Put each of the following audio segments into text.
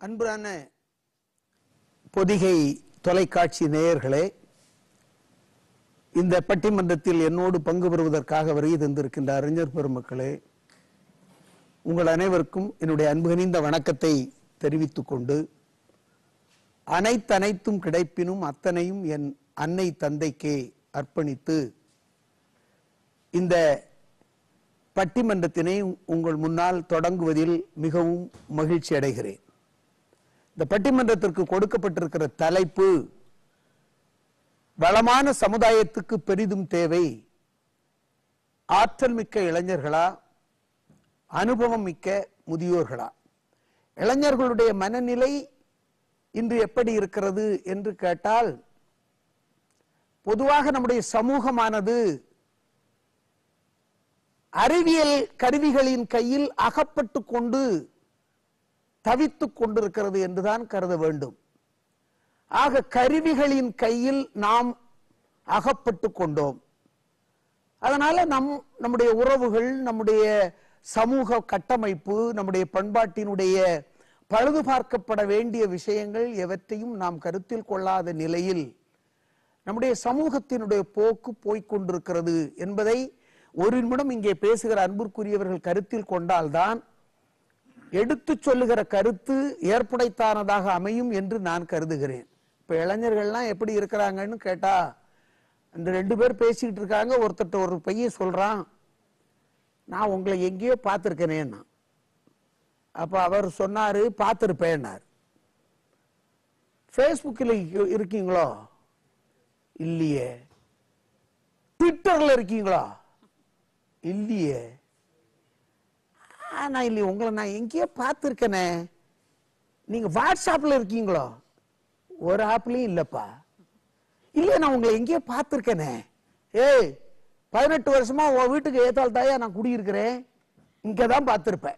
அன்பான பொதிகை தொலைக்காட்சி நேயர்களே இந்த பட்டிமன்றத்தில் என்னோடு பங்கு பெறுவதற்காக வருகை தந்திருக்கின்ற அறிஞர் பெருமக்களே உங்கள் அனைவருக்கும் என்னுடைய அன்பு கனிந்த வணக்கத்தை தெரிவித்துக் கொண்டு அனைத்தனைத்தும் கிடைப்பினும் அத்தனையும் என் அன்னை தந்தைக்கே அர்ப்பணித்து இந்த பட்டிமன்றத்தினை உங்கள் முன்னால் தொடங்குவதில் மிகவும் மகிழ்ச்சி அடைகிறேன் இந்த பட்டிமன்றத்திற்கு கொடுக்கப்பட்டிருக்கிற தலைப்பு வளமான சமுதாயத்துக்கு பெரிதும் தேவை ஆற்றல் மிக்க இளைஞர்களா அனுபவம் மிக்க முதியோர்களா இளைஞர்களுடைய மனநிலை இன்று எப்படி இருக்கிறது என்று கேட்டால் பொதுவாக நம்முடைய சமூகமானது அறிவியல் கருவிகளின் கையில் அகப்பட்டு கொண்டு தவித்துக் கொண்டிருக்கிறது என்றுதான் கருத வேண்டும் ஆக கருவிகளின் கையில் நாம் அகப்பட்டு கொண்டோம் அதனால நம் நம்முடைய உறவுகள் நம்முடைய சமூக கட்டமைப்பு நம்முடைய பண்பாட்டினுடைய பழுது பார்க்கப்பட வேண்டிய விஷயங்கள் எவற்றையும் நாம் கருத்தில் கொள்ளாத நிலையில் நம்முடைய சமூகத்தினுடைய போக்கு போய்க்கொண்டிருக்கிறது என்பதை ஒரு நிமிடம் இங்கே பேசுகிற அன்பிற்குரியவர்கள் கருத்தில் கொண்டால்தான் எடுத்து சொல்லுகிற கருத்து ஏற்புடைத்தானதாக அமையும் என்று நான் கருதுகிறேன் இப்ப இளைஞர்கள்லாம் எப்படி இருக்கிறாங்கன்னு கேட்டா அந்த ரெண்டு பேர் பேசிக்கிட்டு இருக்காங்க ஒருத்தட்ட ஒரு பையன் சொல்றான் நான் உங்களை எங்கேயோ பார்த்துருக்கேனேன்னா அப்ப அவர் சொன்னாரு பார்த்துருப்பேன்னார் ஃபேஸ்புக்கில் இருக்கீங்களோ இல்லையே ட்விட்டர்ல இருக்கீங்களா இல்லையே ஆ, நான் இல்லையே உங்களை நான் எங்கேயோ பார்த்துருக்கேனே நீங்க வாட்ஸ்அப்ல இருக்கீங்களோ ஒரு ஆப்லயும் இல்லப்பா இல்லையே நான் உங்களை எங்கேயோ பார்த்துருக்கேனே ஏய் பதினெட்டு வருஷமா உன் வீட்டுக்கு ஏத்தால் தாயா நான் குடியிருக்கிறேன் இங்க தான் பார்த்திருப்பேன்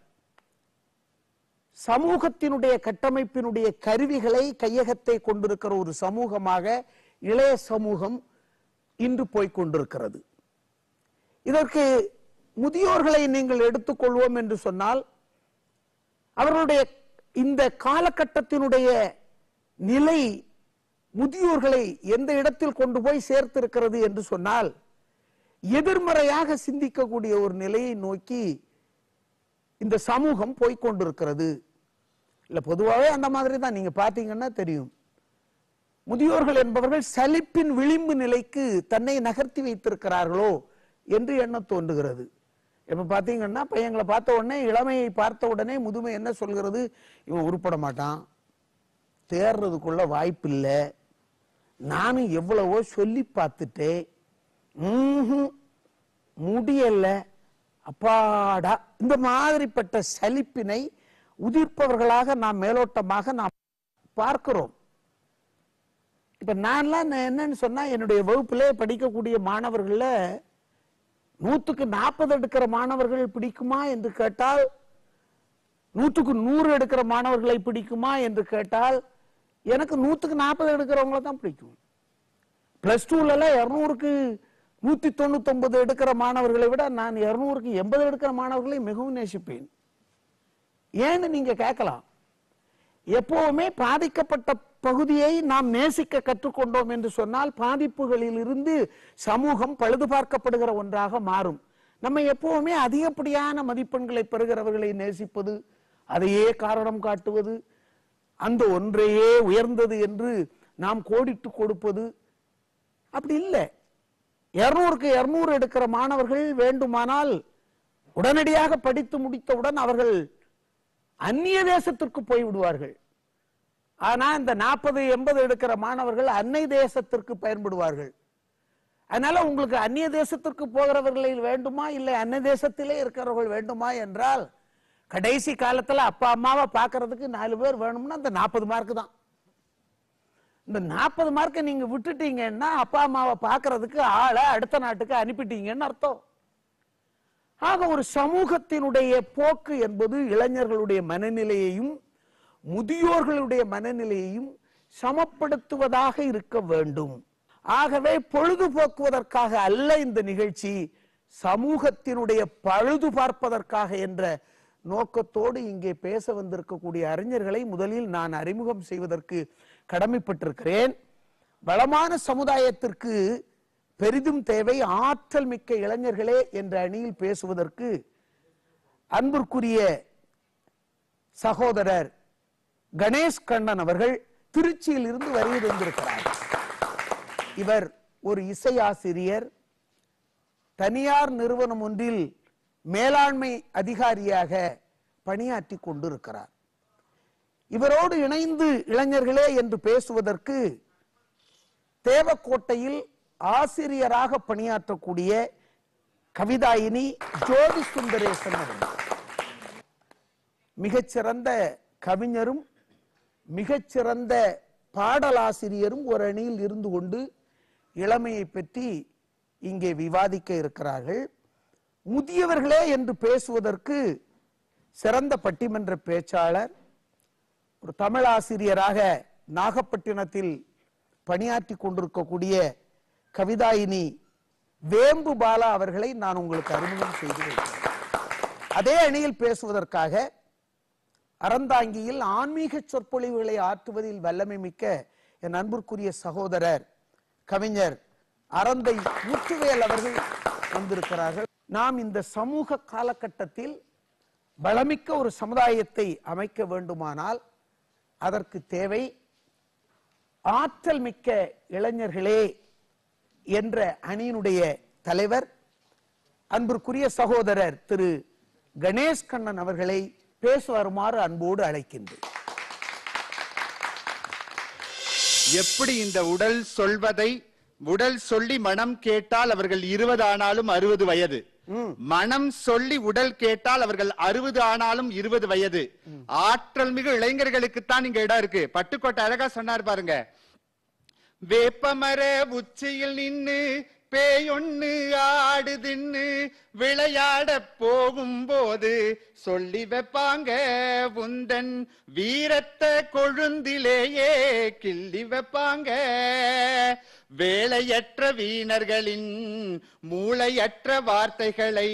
சமூகத்தினுடைய கட்டமைப்பினுடைய கருவிகளை கையகத்தை கொண்டிருக்கிற ஒரு சமூகமாக இளைய சமூகம் இன்று போய்க் கொண்டிருக்கிறது இதற்கு முதியோர்களை நீங்கள் எடுத்துக்கொள்வோம் என்று சொன்னால் அவர்களுடைய இந்த காலகட்டத்தினுடைய நிலை முதியோர்களை எந்த இடத்தில் கொண்டு போய் சேர்த்திருக்கிறது என்று சொன்னால் எதிர்மறையாக சிந்திக்கக்கூடிய ஒரு நிலையை நோக்கி இந்த சமூகம் போய்க்கொண்டிருக்கிறது இல்ல பொதுவாகவே அந்த மாதிரி தான் நீங்க பாத்தீங்கன்னா தெரியும் முதியோர்கள் என்பவர்கள் சலிப்பின் விளிம்பு நிலைக்கு தன்னை நகர்த்தி வைத்திருக்கிறார்களோ என்று எண்ணம் தோன்றுகிறது இப்ப பாத்தீங்கன்னா பையங்களை பார்த்த உடனே இளமையை பார்த்த உடனே முதுமை என்ன சொல்கிறது இவன் உருப்பட மாட்டான் தேர்றதுக்குள்ள வாய்ப்பு இல்லை நானும் எவ்வளவோ சொல்லி பார்த்துட்டேன் ம்ஹும், முடியல அப்பாடா இந்த மாதிரிப்பட்ட சலிப்பினை உதிர்ப்பவர்களாக நாம் மேலோட்டமாக நாம் பார்க்கிறோம் இப்ப நான்லாம் நான் என்னன்னு சொன்னா என்னுடைய வகுப்புல படிக்கக்கூடிய மாணவர்கள்ல நூத்துக்கு நாற்பது எடுக்கிற மாணவர்கள் பிடிக்குமா என்று கேட்டால் நூற்றுக்கு நூறு எடுக்கிற மாணவர்களை பிடிக்குமா என்று கேட்டால் எனக்கு நூத்துக்கு நாற்பது எடுக்கிறவங்கள தான் பிடிக்கும் பிளஸ் டூல எல்லாம் இருநூறுக்கு நூத்தி தொண்ணூத்தி ஒன்பது எடுக்கிற மாணவர்களை விட நான் இருநூறுக்கு எண்பது எடுக்கிற மாணவர்களை மிகவும் நேசிப்பேன் ஏன்னு நீங்க கேட்கலாம் எப்பவுமே பாதிக்கப்பட்ட பகுதியை நாம் நேசிக்க கற்றுக்கொண்டோம் என்று சொன்னால் பாதிப்புகளில் இருந்து சமூகம் பழுது பார்க்கப்படுகிற ஒன்றாக மாறும் நம்ம எப்பவுமே அதிகப்படியான மதிப்பெண்களை பெறுகிறவர்களை நேசிப்பது அதையே காரணம் காட்டுவது அந்த ஒன்றையே உயர்ந்தது என்று நாம் கோடிட்டு கொடுப்பது அப்படி இல்லை இருநூறுக்கு இருநூறு எடுக்கிற மாணவர்கள் வேண்டுமானால் உடனடியாக படித்து முடித்தவுடன் அவர்கள் அந்நிய தேசத்திற்கு போய் விடுவார்கள் ஆனா இந்த நாற்பது எண்பது எடுக்கிற மாணவர்கள் அன்னை தேசத்திற்கு பயன்படுவார்கள் அதனால உங்களுக்கு அந்நிய தேசத்திற்கு போகிறவர்களை வேண்டுமா இல்லை அன்னை தேசத்திலே இருக்கிறவர்கள் வேண்டுமா என்றால் கடைசி காலத்துல அப்பா அம்மாவை பார்க்கிறதுக்கு நாலு பேர் வேணும்னா அந்த நாற்பது மார்க் தான் இந்த நாற்பது மார்க்கை நீங்க விட்டுட்டீங்கன்னா அப்பா அம்மாவை பார்க்கிறதுக்கு ஆளை அடுத்த நாட்டுக்கு அனுப்பிட்டீங்கன்னு அர்த்தம் ஆக ஒரு சமூகத்தினுடைய போக்கு என்பது இளைஞர்களுடைய மனநிலையையும் முதியோர்களுடைய மனநிலையையும் சமப்படுத்துவதாக இருக்க வேண்டும் ஆகவே பொழுதுபோக்குவதற்காக அல்ல இந்த நிகழ்ச்சி சமூகத்தினுடைய பழுது பார்ப்பதற்காக என்ற நோக்கத்தோடு இங்கே பேச வந்திருக்கக்கூடிய அறிஞர்களை முதலில் நான் அறிமுகம் செய்வதற்கு கடமைப்பட்டிருக்கிறேன் வளமான சமுதாயத்திற்கு பெரிதும் தேவை ஆற்றல் மிக்க இளைஞர்களே என்ற அணியில் பேசுவதற்கு அன்பிற்குரிய சகோதரர் கணேஷ் கண்ணன் அவர்கள் திருச்சியில் இருந்து வருகை தந்திருக்கிறார் இவர் ஒரு இசையாசிரியர் தனியார் நிறுவனம் ஒன்றில் மேலாண்மை அதிகாரியாக பணியாற்றி கொண்டிருக்கிறார் இவரோடு இணைந்து இளைஞர்களே என்று பேசுவதற்கு தேவக்கோட்டையில் ஆசிரியராக பணியாற்றக்கூடிய கவிதாயினி ஜோதி சுந்தரேசன் அவர்கள் மிகச்சிறந்த கவிஞரும் மிகச்சிறந்த பாடலாசிரியரும் ஒரு அணியில் இருந்து கொண்டு இளமையை பற்றி இங்கே விவாதிக்க இருக்கிறார்கள் முதியவர்களே என்று பேசுவதற்கு சிறந்த பட்டிமன்ற பேச்சாளர் ஒரு தமிழ் ஆசிரியராக நாகப்பட்டினத்தில் பணியாற்றி கொண்டிருக்கக்கூடிய கவிதாயினி வேம்பு பாலா அவர்களை நான் உங்களுக்கு அறிமுகம் செய்து வைக்கிறேன் அதே அணியில் பேசுவதற்காக அறந்தாங்கியில் ஆன்மீக சொற்பொழிவுகளை ஆற்றுவதில் வல்லமை மிக்க என் அன்பிற்குரிய சகோதரர் கவிஞர் அறந்தை முத்துவேல் அவர்கள் வந்திருக்கிறார்கள் நாம் இந்த சமூக காலகட்டத்தில் வளமிக்க ஒரு சமுதாயத்தை அமைக்க வேண்டுமானால் அதற்கு தேவை ஆற்றல் மிக்க இளைஞர்களே என்ற அணியினுடைய தலைவர் அன்பிற்குரிய சகோதரர் திரு கணேஷ் கண்ணன் அவர்களை பேச வருமாறு அன்போடு அழைக்கின்றேன் எப்படி இந்த உடல் சொல்வதை உடல் சொல்லி மனம் கேட்டால் அவர்கள் இருபது ஆனாலும் அறுபது வயது மனம் சொல்லி உடல் கேட்டால் அவர்கள் அறுபது ஆனாலும் இருபது வயது ஆற்றல் மிகு இளைஞர்களுக்குத்தான் இங்க இடம் இருக்கு பட்டுக்கோட்டை அழகா சொன்னார் பாருங்க வேப்பமர உச்சியில் நின்னு பேயொன்னு ஆடுதுன்னு விளையாட போகும்போது சொல்லி வைப்பாங்க உந்தன் வீரத்தை கொழுந்திலேயே கிள்ளி வைப்பாங்க வேலையற்ற வீணர்களின் மூளையற்ற வார்த்தைகளை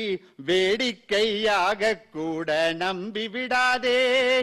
வேடிக்கையாக கூட நம்பி விடாதே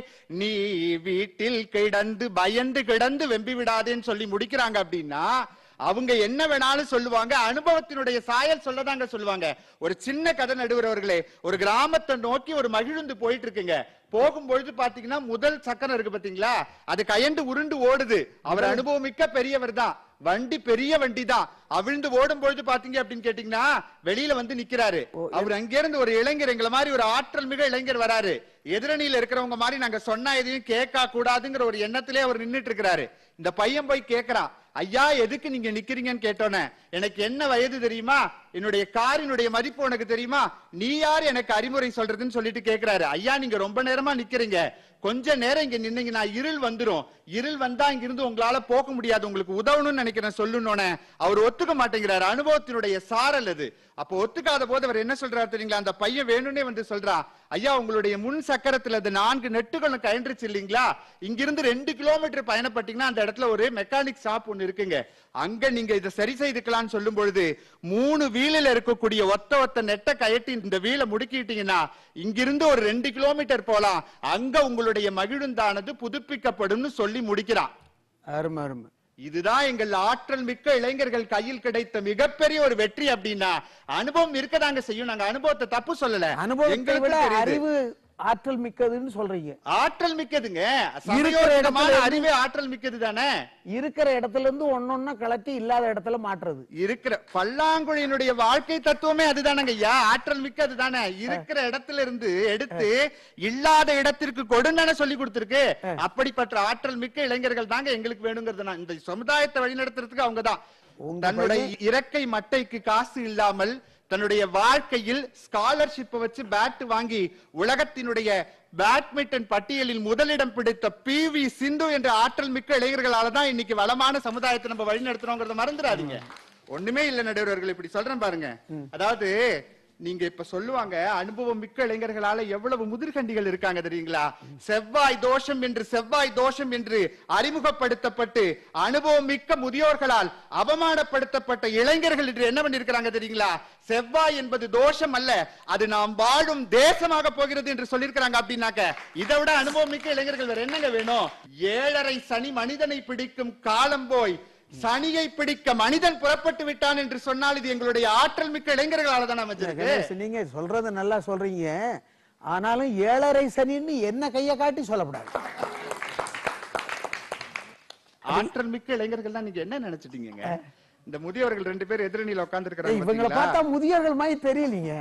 நீ வீட்டில் கிடந்து பயந்து கிடந்து வெம்பி விடாதேன்னு சொல்லி முடிக்கிறாங்க அப்படின்னா அவங்க என்ன வேணாலும் சொல்லுவாங்க அனுபவத்தினுடைய சாயல் சொல்லதாங்க சொல்லுவாங்க ஒரு சின்ன கதை நடுவரவர்களே ஒரு கிராமத்தை நோக்கி ஒரு மகிழுந்து போயிட்டு இருக்குங்க போகும்பொழுது பாத்தீங்கன்னா முதல் சக்கரம் இருக்கு பாத்தீங்களா அது கயண்டு உருண்டு ஓடுது அவர் அனுபவமிக்க பெரியவர் தான் வண்டி பெரிய வண்டி தான் அவிழ்ந்து ஓடும் பொழுது பாத்தீங்க அப்படின்னு கேட்டீங்கன்னா வெளியில வந்து நிக்கிறாரு அவர் அங்க இருந்து ஒரு இளைஞர் எங்களை மாதிரி ஒரு ஆற்றல் மிக இளைஞர் வராரு எதிரணியில இருக்கிறவங்க மாதிரி நாங்க சொன்னா எதையும் கேட்க கூடாதுங்கிற ஒரு எண்ணத்திலே அவர் நின்னுட்டு இருக்கிறாரு இந்த பையன் போய் கேக்குறான் ஐயா எதுக்கு நீங்க நிக்கிறீங்கன்னு கேட்டோன்னே எனக்கு என்ன வயது தெரியுமா என்னுடைய காரினுடைய மதிப்பு உனக்கு தெரியுமா நீ யார் எனக்கு அறிமுறை சொல்றதுன்னு சொல்லிட்டு கேக்குறாரு ஐயா நீங்க ரொம்ப நேரமா நிக்கிறீங்க கொஞ்ச நேரம் இங்க நின்னீங்கன்னா இருள் வந்துரும் இருள் வந்தா இங்க இருந்து உங்களால போக முடியாது உங்களுக்கு உதவணும்னு நினைக்கிறேன் சொல்லணும்னு அவர் ஒத்துக்க மாட்டேங்கிறாரு அனுபவத்தினுடைய சாரல் அது அப்போ ஒத்துக்காத போது அவர் என்ன சொல்றாரு தெரியுங்களா அந்த பையன் வேணும்னே வந்து சொல்றான் ஐயா உங்களுடைய முன் சக்கரத்துல அது நான்கு நெட்டுகளும் கயன்றுச்சு இல்லீங்களா இங்கிருந்து ரெண்டு கிலோமீட்டர் பயணப்பட்டீங்கன்னா அந்த இடத்துல ஒரு மெக்கானிக் ஷாப் ஒண்ணு இருக்குங்க அங்க நீங்க இதை சரி செய்துக்கலாம்னு சொல்லும் பொழுது மூணு வீலில் இருக்கக்கூடிய ஒத்த ஒத்த நெட்டை கயட்டி இந்த வீலை முடுக்கிட்டீங்கன்னா இங்கிருந்து ஒரு ரெண்டு கிலோமீட்டர் போலாம் அங்க உங்களுடைய மகிழுந்தானது புதுப்பிக்கப்படும்னு சொல்லி முடிக்கிறான் அருமை அருமை இதுதான் எங்கள் ஆற்றல் மிக்க இளைஞர்கள் கையில் கிடைத்த மிகப்பெரிய ஒரு வெற்றி அப்படின்னா அனுபவம் இருக்கதாங்க செய்யும் நாங்க அனுபவத்தை தப்பு சொல்லல அனுபவத்தை எங்களுக்கு விட தெரியுது. அறிவு ஆற்றல் மிக்கதுன்னு சொல்றீங்க ஆற்றல் மிக்கதுங்க இருக்கிற சமயோசிதமான இடத்துல அறிவே ஆற்றல் மிக்கது தானே இருக்கிற இடத்துல இருந்து ஒன்னொன்னா கலட்டி இல்லாத இடத்துல மாற்றுறது இருக்கிற பல்லாங்குழியினுடைய வாழ்க்கை தத்துவமே அதுதானங்க ஐயா ஆற்றல் மிக்கது தானே இருக்கிற இடத்துல இருந்து எடுத்து இல்லாத இடத்திற்கு கொடுன்னு சொல்லி கொடுத்திருக்கு அப்படிப்பட்ட ஆற்றல் மிக்க இளைஞர்கள் தாங்க எங்களுக்கு வேணுங்கிறது நான் இந்த சமுதாயத்தை வழிநடத்துறதுக்கு அவங்கதான் உங்க தன்னுடைய இறக்கை மட்டைக்கு காசு இல்லாமல் தன்னுடைய வாழ்க்கையில் ஸ்காலர்ஷிப் வச்சு பேட் வாங்கி உலகத்தினுடைய பேட்மிண்டன் பட்டியலில் முதலிடம் பிடித்த பி வி சிந்து என்ற ஆற்றல் மிக்க இளைஞர்களால தான் இன்னைக்கு வளமான சமுதாயத்தை நம்ம வழி நடத்துறோங்கிறத மறந்துடாதீங்க ஒண்ணுமே இல்ல நடுவர்கள் இப்படி சொல்றேன் பாருங்க அதாவது நீங்க இப்ப சொல்லுவாங்க அனுபவம் மிக்க இளைஞர்களால எவ்வளவு முதிர்கண்டிகள் இருக்காங்க தெரியுங்களா செவ்வாய் தோஷம் என்று செவ்வாய் தோஷம் என்று அறிமுகப்படுத்தப்பட்டு அனுபவம் மிக்க முதியோர்களால் அவமானப்படுத்தப்பட்ட இளைஞர்கள் என்று என்ன பண்ணிருக்கிறாங்க தெரியுங்களா செவ்வாய் என்பது தோஷம் அல்ல அது நாம் வாழும் தேசமாக போகிறது என்று சொல்லியிருக்கிறாங்க அப்படின்னாக்க இதை விட அனுபவம் மிக்க இளைஞர்கள் வேற என்னங்க வேணும் ஏழரை சனி மனிதனை பிடிக்கும் காலம் போய் சனியை பிடிக்க மனிதன் புறப்பட்டு விட்டான் என்று சொன்னால் இது எங்களுடைய ஆற்றல் மிக்க இளைஞர்களால தான் அமைஞ்சிருக்கு கணேஷ், நீங்க சொல்றது நல்லா சொல்றீங்க ஆனாலும் ஏழரை சனின்னு என்ன கைய காட்டி சொல்லக்கூடாது ஆற்றல் மிக்க இளைஞர்கள் தான் நீங்க என்ன நினைச்சிட்டீங்க இந்த முதியவர்கள் ரெண்டு பேர் எதிரணியில ஏய், உட்கார்ந்து இவங்களை பார்த்தா முதியவர்கள் மாதிரி தெரியலீங்க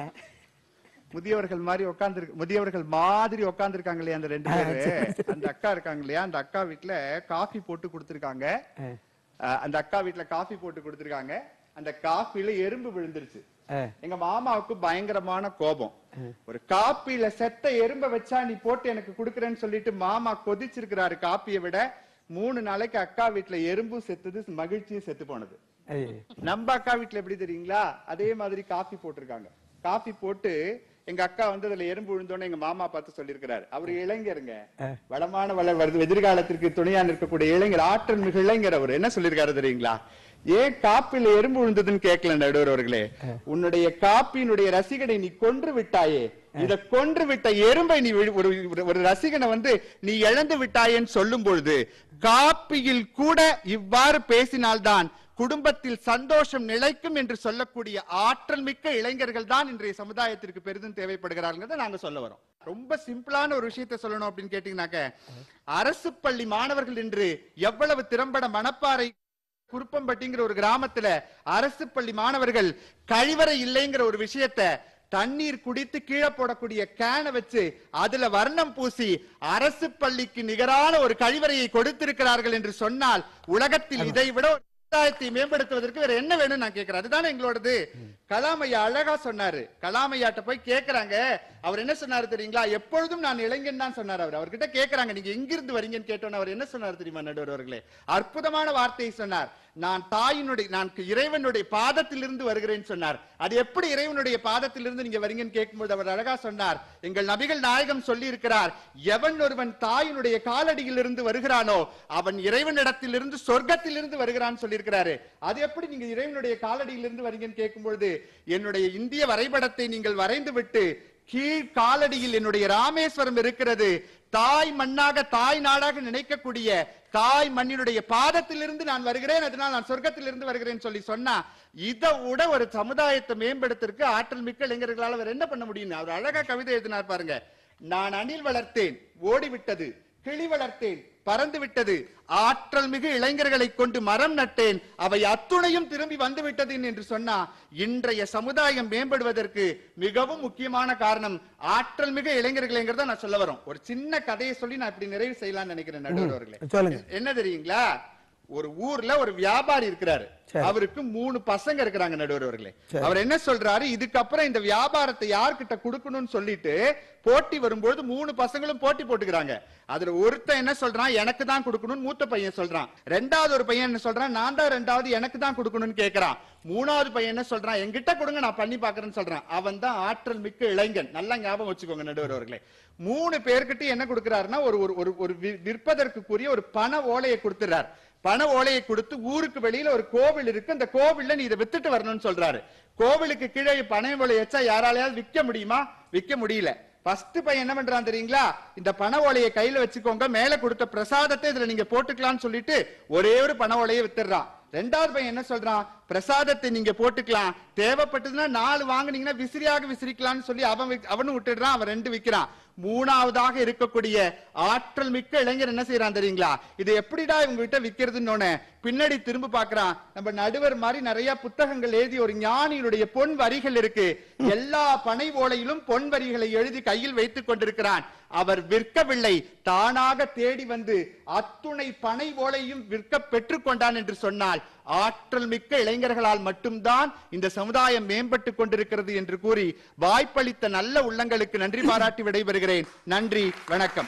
முதியவர்கள் மாதிரி உட்கார்ந்து முதியவர்கள் மாதிரி உட்கார்ந்து இருக்காங்க இல்லையா அந்த ரெண்டு பேரு அந்த அக்கா இருக்காங்க இல்லையா அந்த அக்கா வீட்டுல காஃபி போட்டு கொடுத்திருக்காங்க அஹ், அந்த அக்கா வீட்டுல காஃபி போட்டு கொடுத்திருக்காங்க அந்த காஃபில எறும்பு விழுந்துருச்சு அஹ். எங்க மாமாவுக்கு பயங்கரமான கோபம் ஒரு காப்பில செத்த எறும்ப வச்சா நீ போட்டு எனக்கு குடுக்கறேன்னு சொல்லிட்டு மாமா கொதிச்சிருக்கிறாரு காப்பியை விட மூணு நாளைக்கு அக்கா வீட்டுல எறும்பும் செத்துது மகிழ்ச்சியும் செத்து போனது ஏய், நம்ம அக்கா வீட்டுல எப்படி தெரியுங்களா அதே மாதிரி காஃபி போட்டிருக்காங்க காஃபி போட்டு எங்க அக்கா வந்து அதுல எறும்பு விழுந்தோன்னு எங்க மாமா பார்த்து சொல்லியிருக்கிறாரு அவர் இளைஞருங்க வளமான வள வருது எதிர்காலத்திற்கு துணையா நிற்கக்கூடிய இளைஞர் ஆற்றல் மிகு இளைஞர் அவர் என்ன சொல்லியிருக்காரு தெரியுங்களா ஏன் காப்பில எறும்பு விழுந்ததுன்னு கேட்கல நடுவர் அவர்களே உன்னுடைய காப்பியினுடைய ரசிகனை நீ கொன்று விட்டாயே இத கொன்று விட்ட எறும்பை நீ விழு- ஒரு ஒரு- ஒரு ரசிகனை வந்து நீ இழந்து விட்டாயேன்னு சொல்லும் பொழுது காப்பியில் கூட இவ்வாறு பேசினால்தான் குடும்பத்தில் சந்தோஷம் நிலைக்கும் என்று சொல்லக்கூடிய ஆற்றல் மிக்க இளைஞர்கள் தான் இன்றைய சமுதாயத்திற்கு பெரிதும் தேவைப்படுகிறார்கள் நாங்க சொல்ல வரோம் ரொம்ப சிம்பிளான ஒரு விஷயத்தை சொல்லணும் அப்படின்னு கேட்டீங்கன்னாக்க அரசு பள்ளி மாணவர்கள் என்று எவ்வளவு திறம்பட மணப்பாறை குருப்பம்பட்டிங்கிற ஒரு கிராமத்துல அரசு பள்ளி மாணவர்கள் கழிவறை இல்லைங்கிற ஒரு விஷயத்தை தண்ணீர் குடித்து கீழே போடக்கூடிய கேனை வச்சு அதுல வர்ணம் பூசி அரசு பள்ளிக்கு நிகரான ஒரு கழிவறையை கொடுத்திருக்கிறார்கள் என்று சொன்னால் உலகத்தில் இதை விட ஒரு சமுதாயத்தை மேம்படுத்துவதற்கு வேற என்ன வேணும் நான் கேட்கிறேன் அதுதானே எங்களோடது கலாமையா அழகா சொன்னாரு கலாமையாட்ட போய் கேக்குறாங்க அவர் என்ன சொன்னாரு தெரியுங்களா எப்பொழுதும் நான் இளைஞன் தான் சொன்னார் அவர் அவர்கிட்ட கேக்குறாங்க நீங்க எங்கிருந்து வரீங்கன்னு கேட்டோன்னு அவர் என்ன சொன்னார் தெரியுமா நடுவர் அவர்களே அற்புதமான வார்த்தையை சொன்னார் நான் தாயினுடைய நான் இறைவனுடைய பாதத்திலிருந்து வருகிறேன் சொன்னார் அது எப்படி இறைவனுடைய பாதத்திலிருந்து நீங்க வரீங்கன்னு கேட்கும்போது அவர் அழகா சொன்னார் எங்கள் நபிகள் நாயகம் சொல்லி இருக்கிறார் எவன் ஒருவன் தாயினுடைய காலடியிலிருந்து வருகிறானோ அவன் இறைவனிடத்திலிருந்து சொர்க்கத்திலிருந்து வருகிறான்னு சொல்லியிருக்கிறாரு அது எப்படி நீங்க இறைவனுடைய காலடியிலிருந்து வரீங்கன்னு கேட்கும்பொழுது என்னுடைய இந்திய வரைபடத்தை நீங்கள் வரைந்து விட்டு கீழ் காலடியில் என்னுடைய ராமேஸ்வரம் இருக்கிறது தாய் மண்ணாக தாய் நாடாக நினைக்கக்கூடிய தாய் மண்ணினுடைய பாதத்திலிருந்து நான் வருகிறேன் அதனால் நான் சொர்க்கத்திலிருந்து வருகிறேன் சொல்லி சொன்னா இதை விட ஒரு சமுதாயத்தை மேம்படுத்திற்கு ஆற்றல் மிக்க இளைஞர்களால் அவர் என்ன பண்ண முடியும் அவர் அழகா கவிதை எழுதினார் பாருங்க நான் அணில் வளர்த்தேன் ஓடிவிட்டது கிளி வளர்த்தேன் பறந்து விட்டது ஆற்றல் மிகு இளைஞர்களை கொண்டு மரம் நட்டேன் அவை அத்துணையும் திரும்பி வந்து விட்டது என்று சொன்னா இன்றைய சமுதாயம் மேம்படுவதற்கு மிகவும் முக்கியமான காரணம் ஆற்றல் மிகு இளைஞர்கள்ங்கிறத நான் சொல்ல வரோம் ஒரு சின்ன கதையை சொல்லி நான் இப்படி நிறைவு செய்யலாம்னு நினைக்கிறேன் நடுவர் அவர்களே சொல்லுங்க என்ன தெரியுங்களா ஒரு ஊர்ல ஒரு வியாபாரி இருக்கிறாரு சரி. அவருக்கு மூணு பசங்க இருக்கிறாங்க நடுவர் அவர்களே சரி. அவர் என்ன சொல்றாரு இதுக்கப்புறம் இந்த வியாபாரத்தை யார்கிட்ட கொடுக்கணும்னு சொல்லிட்டு போட்டி வரும்போது மூணு பசங்களும் போட்டி போட்டுக்கிறாங்க அதுல ஒருத்தன் என்ன சொல்றான் எனக்கு தான் கொடுக்கணும்னு மூத்த பையன் சொல்றான் ரெண்டாவது ஒரு பையன் என்ன சொல்றான் நான் தான் ரெண்டாவது எனக்கு தான் கொடுக்கணும்னு கேக்குறான் மூணாவது பையன் என்ன சொல்றான் என்கிட்ட கொடுங்க நான் பண்ணி பாக்குறேன்னு சொல்றான் அவன் தான் ஆற்றல் மிக்க இளைஞன் நல்லா ஞாபகம் வச்சுக்கோங்க நடுவர் அவர்களே மூணு பேர்கிட்ட என்ன கொடுக்கிறாருன்னா ஒரு ஒரு- ஒரு ஒரு வி- விற்பதற்குரிய ஒரு பண ஓலையை கொடுத்துறார் பண ஓலையை கொடுத்து ஊருக்கு வெளியில ஒரு கோவில் இருக்கு அந்த கோவில்ல நீ இதை வித்துட்டு வரணும்னு சொல்றாரு கோவிலுக்கு கீழே பனை ஓலை வச்சா யாராலையாவது விற்க முடியுமா விற்க முடியல ஃபர்ஸ்ட் பையன் என்ன பண்றான் தெரியுங்களா இந்த பண ஓலையை கையில வச்சுக்கோங்க மேல கொடுத்த பிரசாதத்தை இதுல நீங்க போட்டுக்கலாம்னு சொல்லிட்டு ஒரே ஒரு பண ஓலையை வித்துடுறான் ரெண்டாவது பையன் என்ன சொல்றான் பிரசாதத்தை நீங்க போட்டுக்கலாம் தேவைப்பட்டதுன்னா நாலு வாங்குனீங்கன்னா விசிறியாக விசிறிக்கலாம்னு சொல்லி அவன் விக்- அவனும் விட்டுடுறான் அவன் ரெண்டு விக்கிறான் மூணாவதாக இருக்கக்கூடிய ஆற்றல் மிக்க இளைஞர் என்ன செய்யறான் தெரியுங்களா இது எப்படிடா இவங்க கிட்ட விக்கிறதுன்னு பின்னாடி திரும்ப பார்க்கறான் நம்ம நடுவர் மாதிரி நிறைய புத்தகங்கள் எழுதி ஒரு ஞானியினுடைய பொன் வரிகள் இருக்கு எல்லா பனை ஓலையிலும் பொன் வரிகளை எழுதி கையில் வைத்துக் கொண்டிருக்கிறான் அவர் விற்கவில்லை தானாக தேடி வந்து அத்துணை பனை ஓலையும் விற்க பெற்றுக்கொண்டான் என்று சொன்னால் ஆற்றல் மிக்க இளைஞர்களால் மட்டும்தான் இந்த சமுதாயம் மேம்பட்டு கொண்டிருக்கிறது என்று கூறி வாய்ப்பளித்த நல்ல உள்ளங்களுக்கு நன்றி பாராட்டி விடைபெறுகிறேன் நன்றி வணக்கம்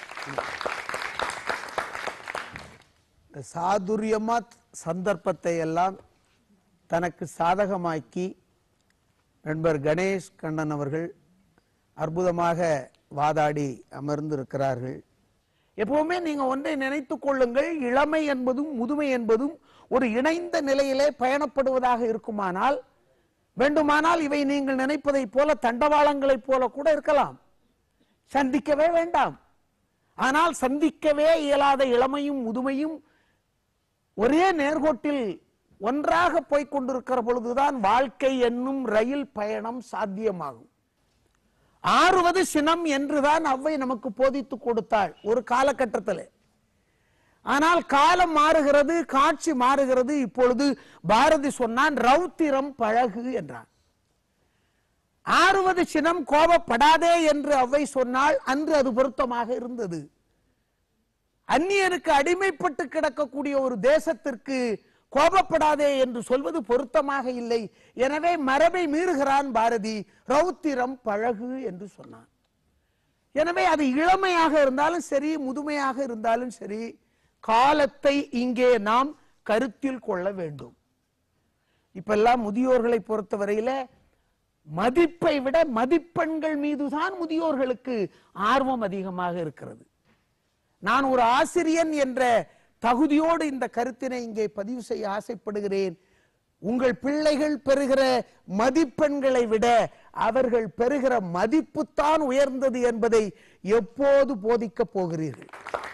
சாதுரியமா சந்தர்ப்பத்தை எல்லாம் தனக்கு சாதகமாக்கி நண்பர் கணேஷ் கண்ணன் அவர்கள் அற்புதமாக வாதாடி அமர்ந்திருக்கிறார்கள் எப்பவுமே நீங்க ஒன்றை நினைத்துக் கொள்ளுங்கள் இளமை என்பதும் முதுமை என்பதும் ஒரு இணைந்த நிலையிலே பயணப்படுவதாக இருக்குமானால் வேண்டுமானால் இவை நீங்கள் நினைப்பதைப் போல தண்டவாளங்களைப் போல கூட இருக்கலாம் சந்திக்கவே வேண்டாம் ஆனால் சந்திக்கவே இயலாத இளமையும் முதுமையும் ஒரே நேர்கோட்டில் ஒன்றாக போய்க் கொண்டிருக்கிற பொழுதுதான் வாழ்க்கை என்னும் ரயில் பயணம் சாத்தியமாகும் ஆறுவது சினம் என்றுதான் அவ்வை நமக்கு போதித்து கொடுத்தாள் ஒரு காலகட்டத்தில் ஆனால் காலம் மாறுகிறது காட்சி மாறுகிறது இப்பொழுது பாரதி சொன்னான் ரௌத்திரம் பழகு என்றான் ஆறுவது சினம் கோபப்படாதே என்று அவ்வை சொன்னால் அன்று அது பொருத்தமாக இருந்தது அந்நியருக்கு அடிமைப்பட்டு கிடக்கக்கூடிய ஒரு தேசத்திற்கு கோபப்படாதே என்று சொல்வது பொருத்தமாக இல்லை எனவே மரபை மீறுகிறான் பாரதி ரௌத்திரம் பழகு என்று சொன்னான் எனவே அது இளமையாக இருந்தாலும் சரி முதுமையாக இருந்தாலும் சரி காலத்தை இங்கே நாம் கருத்தில் கொள்ள வேண்டும் இப்பெல்லாம் முதியோர்களை பொறுத்தவரையில மதிப்பை விட மதிப்பெண்கள் மீதுதான் முதியோர்களுக்கு ஆர்வம் அதிகமாக இருக்கிறது நான் ஒரு ஆசிரியன் என்ற தகுதியோடு இந்த கருத்தினை இங்கே பதிவு செய்ய ஆசைப்படுகிறேன் உங்கள் பிள்ளைகள் பெறுகிற மதிப்பெண்களை விட அவர்கள் பெறுகிற மதிப்புத்தான் உயர்ந்தது என்பதை எப்போது போதிக்கப் போகிறீர்கள்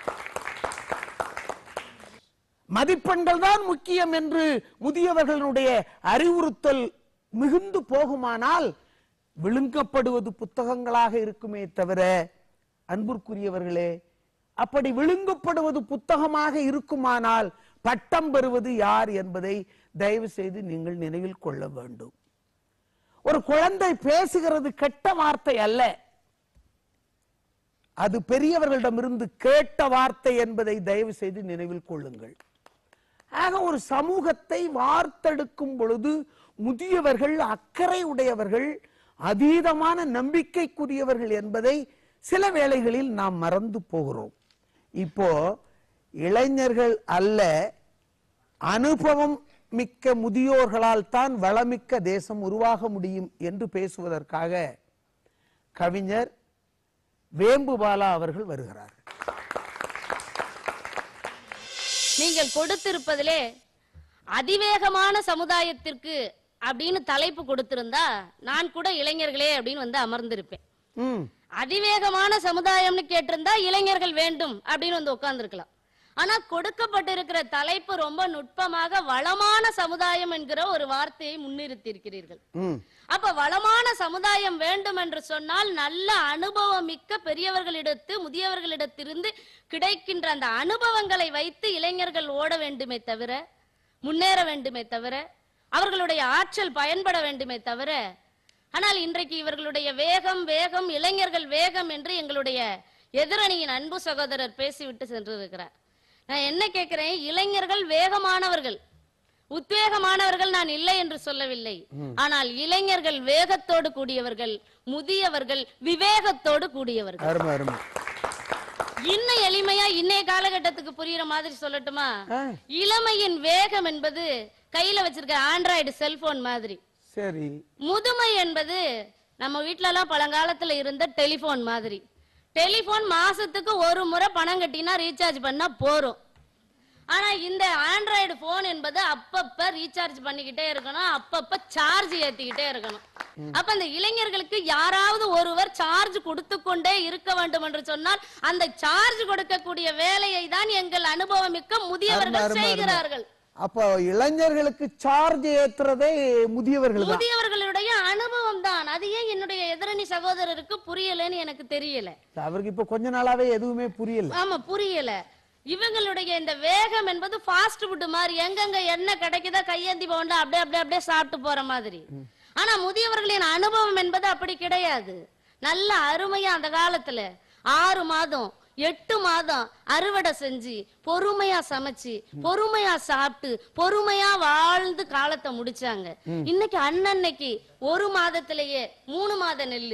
மதிப்பெண்கள் தான் முக்கியம் என்று முதியவர்களுடைய அறிவுறுத்தல் மிகுந்து போகுமானால் விழுங்கப்படுவது புத்தகங்களாக இருக்குமே தவிர அன்பிற்குரியவர்களே அப்படி விழுங்கப்படுவது புத்தகமாக இருக்குமானால் பட்டம் பெறுவது யார் என்பதை தயவு செய்து நீங்கள் நினைவில் கொள்ள வேண்டும் ஒரு குழந்தை பேசுகிறது கெட்ட வார்த்தை அல்ல அது பெரியவர்களிடமிருந்து கேட்ட வார்த்தை என்பதை தயவு செய்து நினைவில் கொள்ளுங்கள் ஆக ஒரு சமூகத்தை வார்த்தெடுக்கும் பொழுது முதியவர்கள் அக்கறை உடையவர்கள் அதீதமான நம்பிக்கைக்குரியவர்கள் என்பதை சில வேளைகளில் நாம் மறந்து போகிறோம் இப்போ இளைஞர்கள் அல்ல அனுபவம் மிக்க முதியோர்களால் தான் வளமிக்க தேசம் உருவாக முடியும் என்று பேசுவதற்காக கவிஞர் வேம்புபாலா அவர்கள் வருகிறார்கள் நீங்கள் கொடுத்திருப்பதிலே அதிவேகமான சமுதாயத்திற்கு அப்படின்னு தலைப்பு கொடுத்திருந்தா நான் கூட இளைஞர்களே அப்படின்னு வந்து அமர்ந்திருப்பேன் ம் அதிவேகமான சமுதாயம்னு கேட்டிருந்தா இளைஞர்கள் வேண்டும் அப்படின்னு வந்து உட்கார்ந்துருக்கலாம் ஆனா கொடுக்கப்பட்டிருக்கிற தலைப்பு ரொம்ப நுட்பமாக வளமான சமுதாயம் என்கிற ஒரு வார்த்தையை முன்னிறுத்தி இருக்கிறீர்கள் ம் அப்ப வளமான சமுதாயம் வேண்டும் என்று சொன்னால் நல்ல அனுபவம் மிக்க பெரியவர்களிடத்து முதியவர்களிடத்திலிருந்து கிடைக்கின்ற அந்த அனுபவங்களை வைத்து இளைஞர்கள் ஓட வேண்டுமே தவிர முன்னேற வேண்டுமே தவிர அவர்களுடைய ஆற்றல் பயன்பட வேண்டுமே தவிர ஆனால் இன்றைக்கு இவர்களுடைய வேகம் வேகம் இளைஞர்கள் வேகம் என்று எங்களுடைய எதிரணியின் அன்பு சகோதரர் பேசிவிட்டு சென்றிருக்கிறார் நான் என்ன கேட்கிறேன் இளைஞர்கள் வேகமானவர்கள் உத்வேகமானவர்கள் நான் இல்லை என்று சொல்லவில்லை ஆனால் இளைஞர்கள் வேகத்தோடு கூடியவர்கள் முதியவர்கள் விவேகத்தோடு கூடியவர்கள் அருமை அருமை இன்னும் எளிமையா இன்னைய காலகட்டத்துக்கு புரியுற மாதிரி சொல்லட்டுமா ஆ, இளமையின் வேகம் என்பது கையில வச்சிருக்க ஆண்ட்ராய்டு செல்போன் மாதிரி சரி முதுமை என்பது நம்ம வீட்ல எல்லாம் பழங்காலத்துல இருந்த டெலிபோன் மாதிரி டெலிபோன் மாசத்துக்கு ஒரு முறை பணம் கட்டினா ரீசார்ஜ் பண்ணா போறோம் ஆனா இந்த ஆண்ட்ராய்டு போன் என்பது அப்பப்ப ரீசார்ஜ் பண்ணிக்கிட்டே இருக்கணும் அப்பப்ப சார்ஜ் ஏத்திக்கிட்டே இருக்கணும் அப்ப இந்த இளைஞர்களுக்கு யாராவது ஒருவர் சார்ஜ் கொடுத்து கொண்டே இருக்க வேண்டும் என்று சொன்னால் அந்த சார்ஜ் கொடுக்கக்கூடிய வேலையை தான் எங்கள் அனுபவமிக்க அருமை, முதியவர்கள் அருமை, அருமை. செய்கிறார்கள் அப்போ இளைஞர்களுக்கு சார்ஜ் ஏத்துறதே முதியவர்கள் தான் முதியவர்களுடைய அனுபவம் தான் அது ஏன் என்னுடைய எதிரணி சகோதரருக்கு புரியலன்னு எனக்கு தெரியல அவருக்கு இப்ப கொஞ்ச நாளாவே எதுவுமே புரியல ஆமா புரியல இவங்களுடைய இந்த வேகம் என்பது ஃபாஸ்ட் ஃபுட் மாதிரி எங்கெங்க என்ன கிடைக்குதோ கையேந்தி போண்டா அப்படியே அப்படியே அப்படியே சாப்பிட்டு போற மாதிரி ஆனா முதியவர்களின் அனுபவம் என்பது அப்படி கிடையாது நல்ல அருமையா அந்த காலத்துல ஆறு மாதம் எட்டு மாதம் அறுவடை செஞ்சு பொறுமையா சமைச்சு பொறுமையா சாப்பிட்டு பொறுமையா வாழ்ந்து காலத்தை முடிச்சாங்க இன்னைக்கு அன்னன்னைக்கு ஒரு மாதத்திலேயே மூணு மாத நெல்லு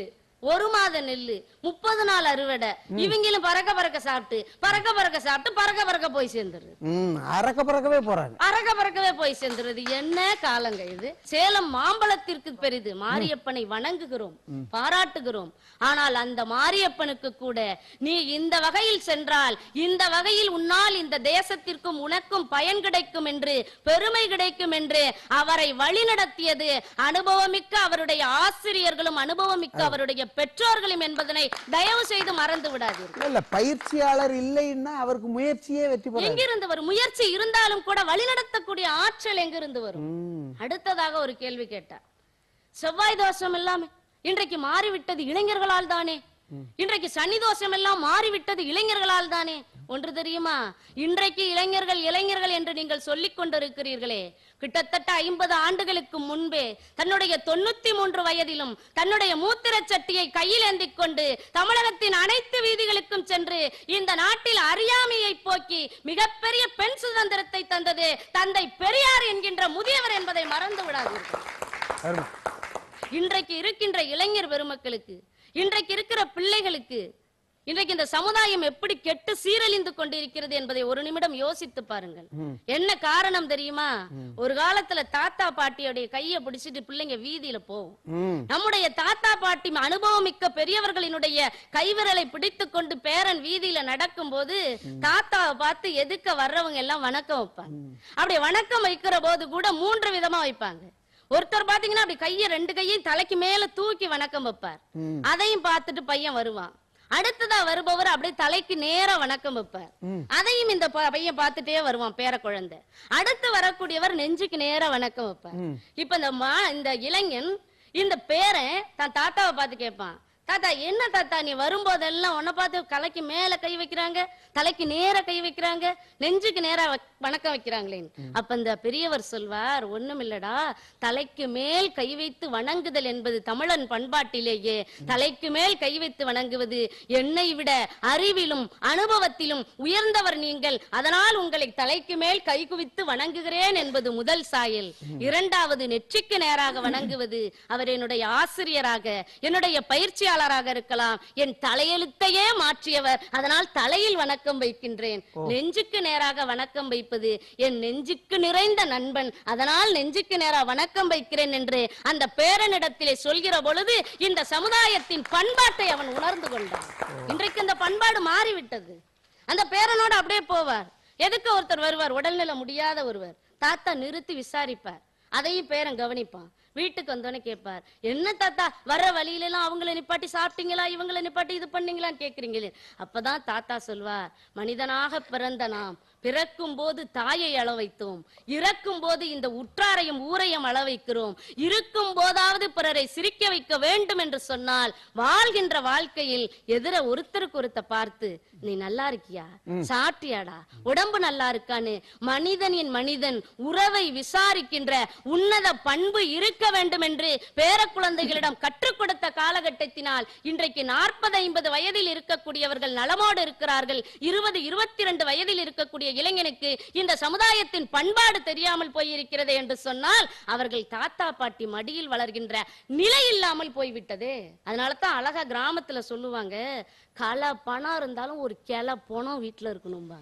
ஒரு மாத நெல்லு முப்பது நாள் அறுவடை இவங்களும் பறக்க பறக்க சாப்பிட்டு பறக்க பறக்க சாப்பிட்டு பறக்க பறக்க போய் சேர்ந்துருது ம் அறக்க பறக்கவே போறாங்க பறக்க பறக்கவே போய் சேர்ந்துருது என்ன காலங்க இது சேலம் மாம்பழத்திற்கு பெரிது மாரியப்பனை வணங்குகிறோம் பாராட்டுகிறோம் ஆனால் அந்த மாரியப்பனுக்கு கூட நீ இந்த வகையில் சென்றால் இந்த வகையில் உன்னால் இந்த தேசத்திற்கும் உனக்கும் பயன் கிடைக்கும் என்று பெருமை கிடைக்கும் என்று அவரை வழிநடத்தியது அனுபவமிக்க அவருடைய ஆசிரியர்களும் அனுபவமிக்க அவருடைய பெற்றோர்களும் என்பதனை தயவு செய்து மறந்து விடாதீர்கள் இல்ல இல்ல பயிற்சியாளர் இல்லைன்னா அவருக்கு முயற்சியே வெற்றி பெறாது எங்கிருந்து வரும் முயற்சி இருந்தாலும் கூட வழிநடத்தக்கூடிய ஆற்றல் எங்கிருந்து வரும் ம். அடுத்ததாக ஒரு கேள்வி கேட்டார் செவ்வாய் தோஷம் எல்லாமே இன்றைக்கு மாறிவிட்டது இளைஞர்களால் தானே இன்றைக்கு சனி தோஷம் எல்லாம் மாறிவிட்டது இளைஞர்களால் தானே ஒன்று தெரியுமா இன்றைக்கு இளைஞர்கள் இளைஞர்கள் என்று நீங்கள் சொல்லிக் கொண்டிருக்கிறீர்களே கிட்டத்தட்ட ஐம்பது ஆண்டுகளுக்கு முன்பே தன்னுடைய தொண்ணூத்தி மூன்று வயதிலும் தன்னுடைய மூத்திரச் சட்டியை கையில் ஏந்திக் கொண்டு தமிழகத்தின் அனைத்து வீதிகளுக்கும் சென்று இந்த நாட்டில் அறியாமையை போக்கி மிகப்பெரிய பெண் சுதந்திரத்தை தந்தது தந்தை பெரியார் என்கின்ற முதியவர் என்பதை மறந்து விடாதீர்கள் அருமை. இன்றைக்கு இருக்கின்ற இளைஞர் பெருமக்களுக்கு இன்றைக்கு இருக்கிற பிள்ளைகளுக்கு இன்றைக்கு இந்த சமுதாயம் எப்படி கெட்டு சீரழிந்து கொண்டிருக்கிறது என்பதை ஒரு நிமிடம் யோசித்து பாருங்கள் என்ன காரணம் தெரியுமா ஒரு காலத்துல தாத்தா பாட்டியோடைய கையை பிடிச்சிட்டு பிள்ளைங்க வீதியில போகும் ம். நம்முடைய தாத்தா பாட்டி அனுபவமிக்க பெரியவர்களினுடைய கைவிரலை பிடித்துக் கொண்டு பேரன் வீதியில நடக்கும்போது தாத்தாவை பார்த்து எதுக்க வர்றவங்க எல்லாம் வணக்கம் வைப்பாங்க அப்படி வணக்கம் வைக்கிற போது கூட மூன்று விதமா வைப்பாங்க ஒருத்தர் பாத்தீங்கன்னா அப்படி கைய ரெண்டு கையையும் தலைக்கு மேல தூக்கி வணக்கம் வைப்பார் ம். அதையும் பார்த்துட்டு பையன் வருவான் அடுத்ததா வருபவர் அப்படியே தலைக்கு நேரா வணக்கம் வைப்பார் ம். அதையும் இந்த ப- பையன் பார்த்துட்டே வருவான் பேர குழந்தை அடுத்து வரக்கூடியவர் நெஞ்சுக்கு நேரா வணக்கம் வைப்பார் ம். இப்ப இந்த மா இந்த இளைஞன் இந்த பேரன் தன் தாத்தாவை பார்த்து கேட்பான் தாத்தா என்ன தாத்தா நீ வரும்போதெல்லாம் உன்னை பார்த்து தலைக்கு மேல கை வைக்கிறாங்க தலைக்கு நேரா கை வைக்கிறாங்க நெஞ்சுக்கு நேரா வ- வணக்கம் வைக்கிறாங்களேன்னு அப்ப இந்த பெரியவர் சொல்வார் ஒண்ணும் இல்லடா தலைக்கு மேல் கை வைத்து வணங்குதல் என்பது தமிழன் பண்பாட்டிலேயே தலைக்கு மேல் கை வைத்து வணங்குவது என்னை விட அறிவிலும் அனுபவத்திலும் உயர்ந்தவர் நீங்கள் அதனால் உங்களை தலைக்கு மேல் கை குவித்து வணங்குகிறேன் என்பது முதல் சாயல் இரண்டாவது நெற்றிக்கு நேராக வணங்குவது அவர் என்னுடைய ஆசிரியராக என்னுடைய பயிற்சியாளராக இருக்கலாம் என் தலையெழுத்தையே மாற்றியவர் அதனால் தலையில் வணக்கம் வைக்கின்றேன் நெஞ்சுக்கு நேராக வணக்கம் வைப்பது என் நெஞ்சுக்கு நிறைந்த நண்பன் அதனால் நெஞ்சுக்கு நேரா வணக்கம் வைக்கிறேன் என்று அந்த பேரனிடத்திலே சொல்கிற பொழுது இந்த சமுதாயத்தின் பண்பாட்டை அவன் உணர்ந்து கொண்டான் இன்றைக்கு இந்த பண்பாடு மாறிவிட்டது அந்த பேரனோட அப்படியே போவார் எதுக்கு ஒருத்தர் வருவார் உடல்நிலை முடியாத ஒருவர் தாத்தா நிறுத்தி விசாரிப்பார் அதையும் பேரன் கவனிப்பான் வீட்டுக்கு வந்தோடனே கேட்பார் என்ன தாத்தா வர வழியில எல்லாம் அவங்கள நிப்பாட்டி சாப்பிட்டீங்களா இவங்கள நிப்பாட்டி இது பண்ணீங்களான்னு கேக்குறீங்களே அப்பதான் தாத்தா சொல்வார் மனிதனாக பிறந்த நாம் பிறக்கும் போது தாயை அள வைத்தோம் இறக்கும் போது இந்த உற்றாரையும் ஊரையும் அள வைக்கிறோம் இருக்கும் போதாவது பிறரை சிரிக்க வைக்க வேண்டும் என்று சொன்னால் வாழ்கின்ற வாழ்க்கையில் எதிர ஒருத்தருக்கு ஒருத்த பார்த்து நீ நல்லா இருக்கியா சாப்பிட்டியாடா உடம்பு நல்லா இருக்கான்னு மனிதனின் மனிதன் உறவை விசாரிக்கின்ற உன்னத பண்பு இருக்க வேண்டும் என்று பேர குழந்தைகளிடம் கற்றுக் கொடுத்த காலகட்டத்தினால் இன்றைக்கு நாற்பது ஐம்பது வயதில் இருக்கக்கூடியவர்கள் நலமோடு இருக்கிறார்கள் இருபது இருபத்தி ரெண்டு வயதில் இருக்கக்கூடிய இளைஞனுக்கு இந்த சமுதாயத்தின் பண்பாடு தெரியாமல் போயிருக்கிறது என்று சொன்னால் அவர்கள் தாத்தா பாட்டி மடியில் வளர்கின்ற நிலை இல்லாமல் போய்விட்டதே அதனால தான் அழகா கிராமத்துல சொல்லுவாங்க களை பணம் இருந்தாலும் ஒரு கிளை பணம் வீட்டுல இருக்கணும்பா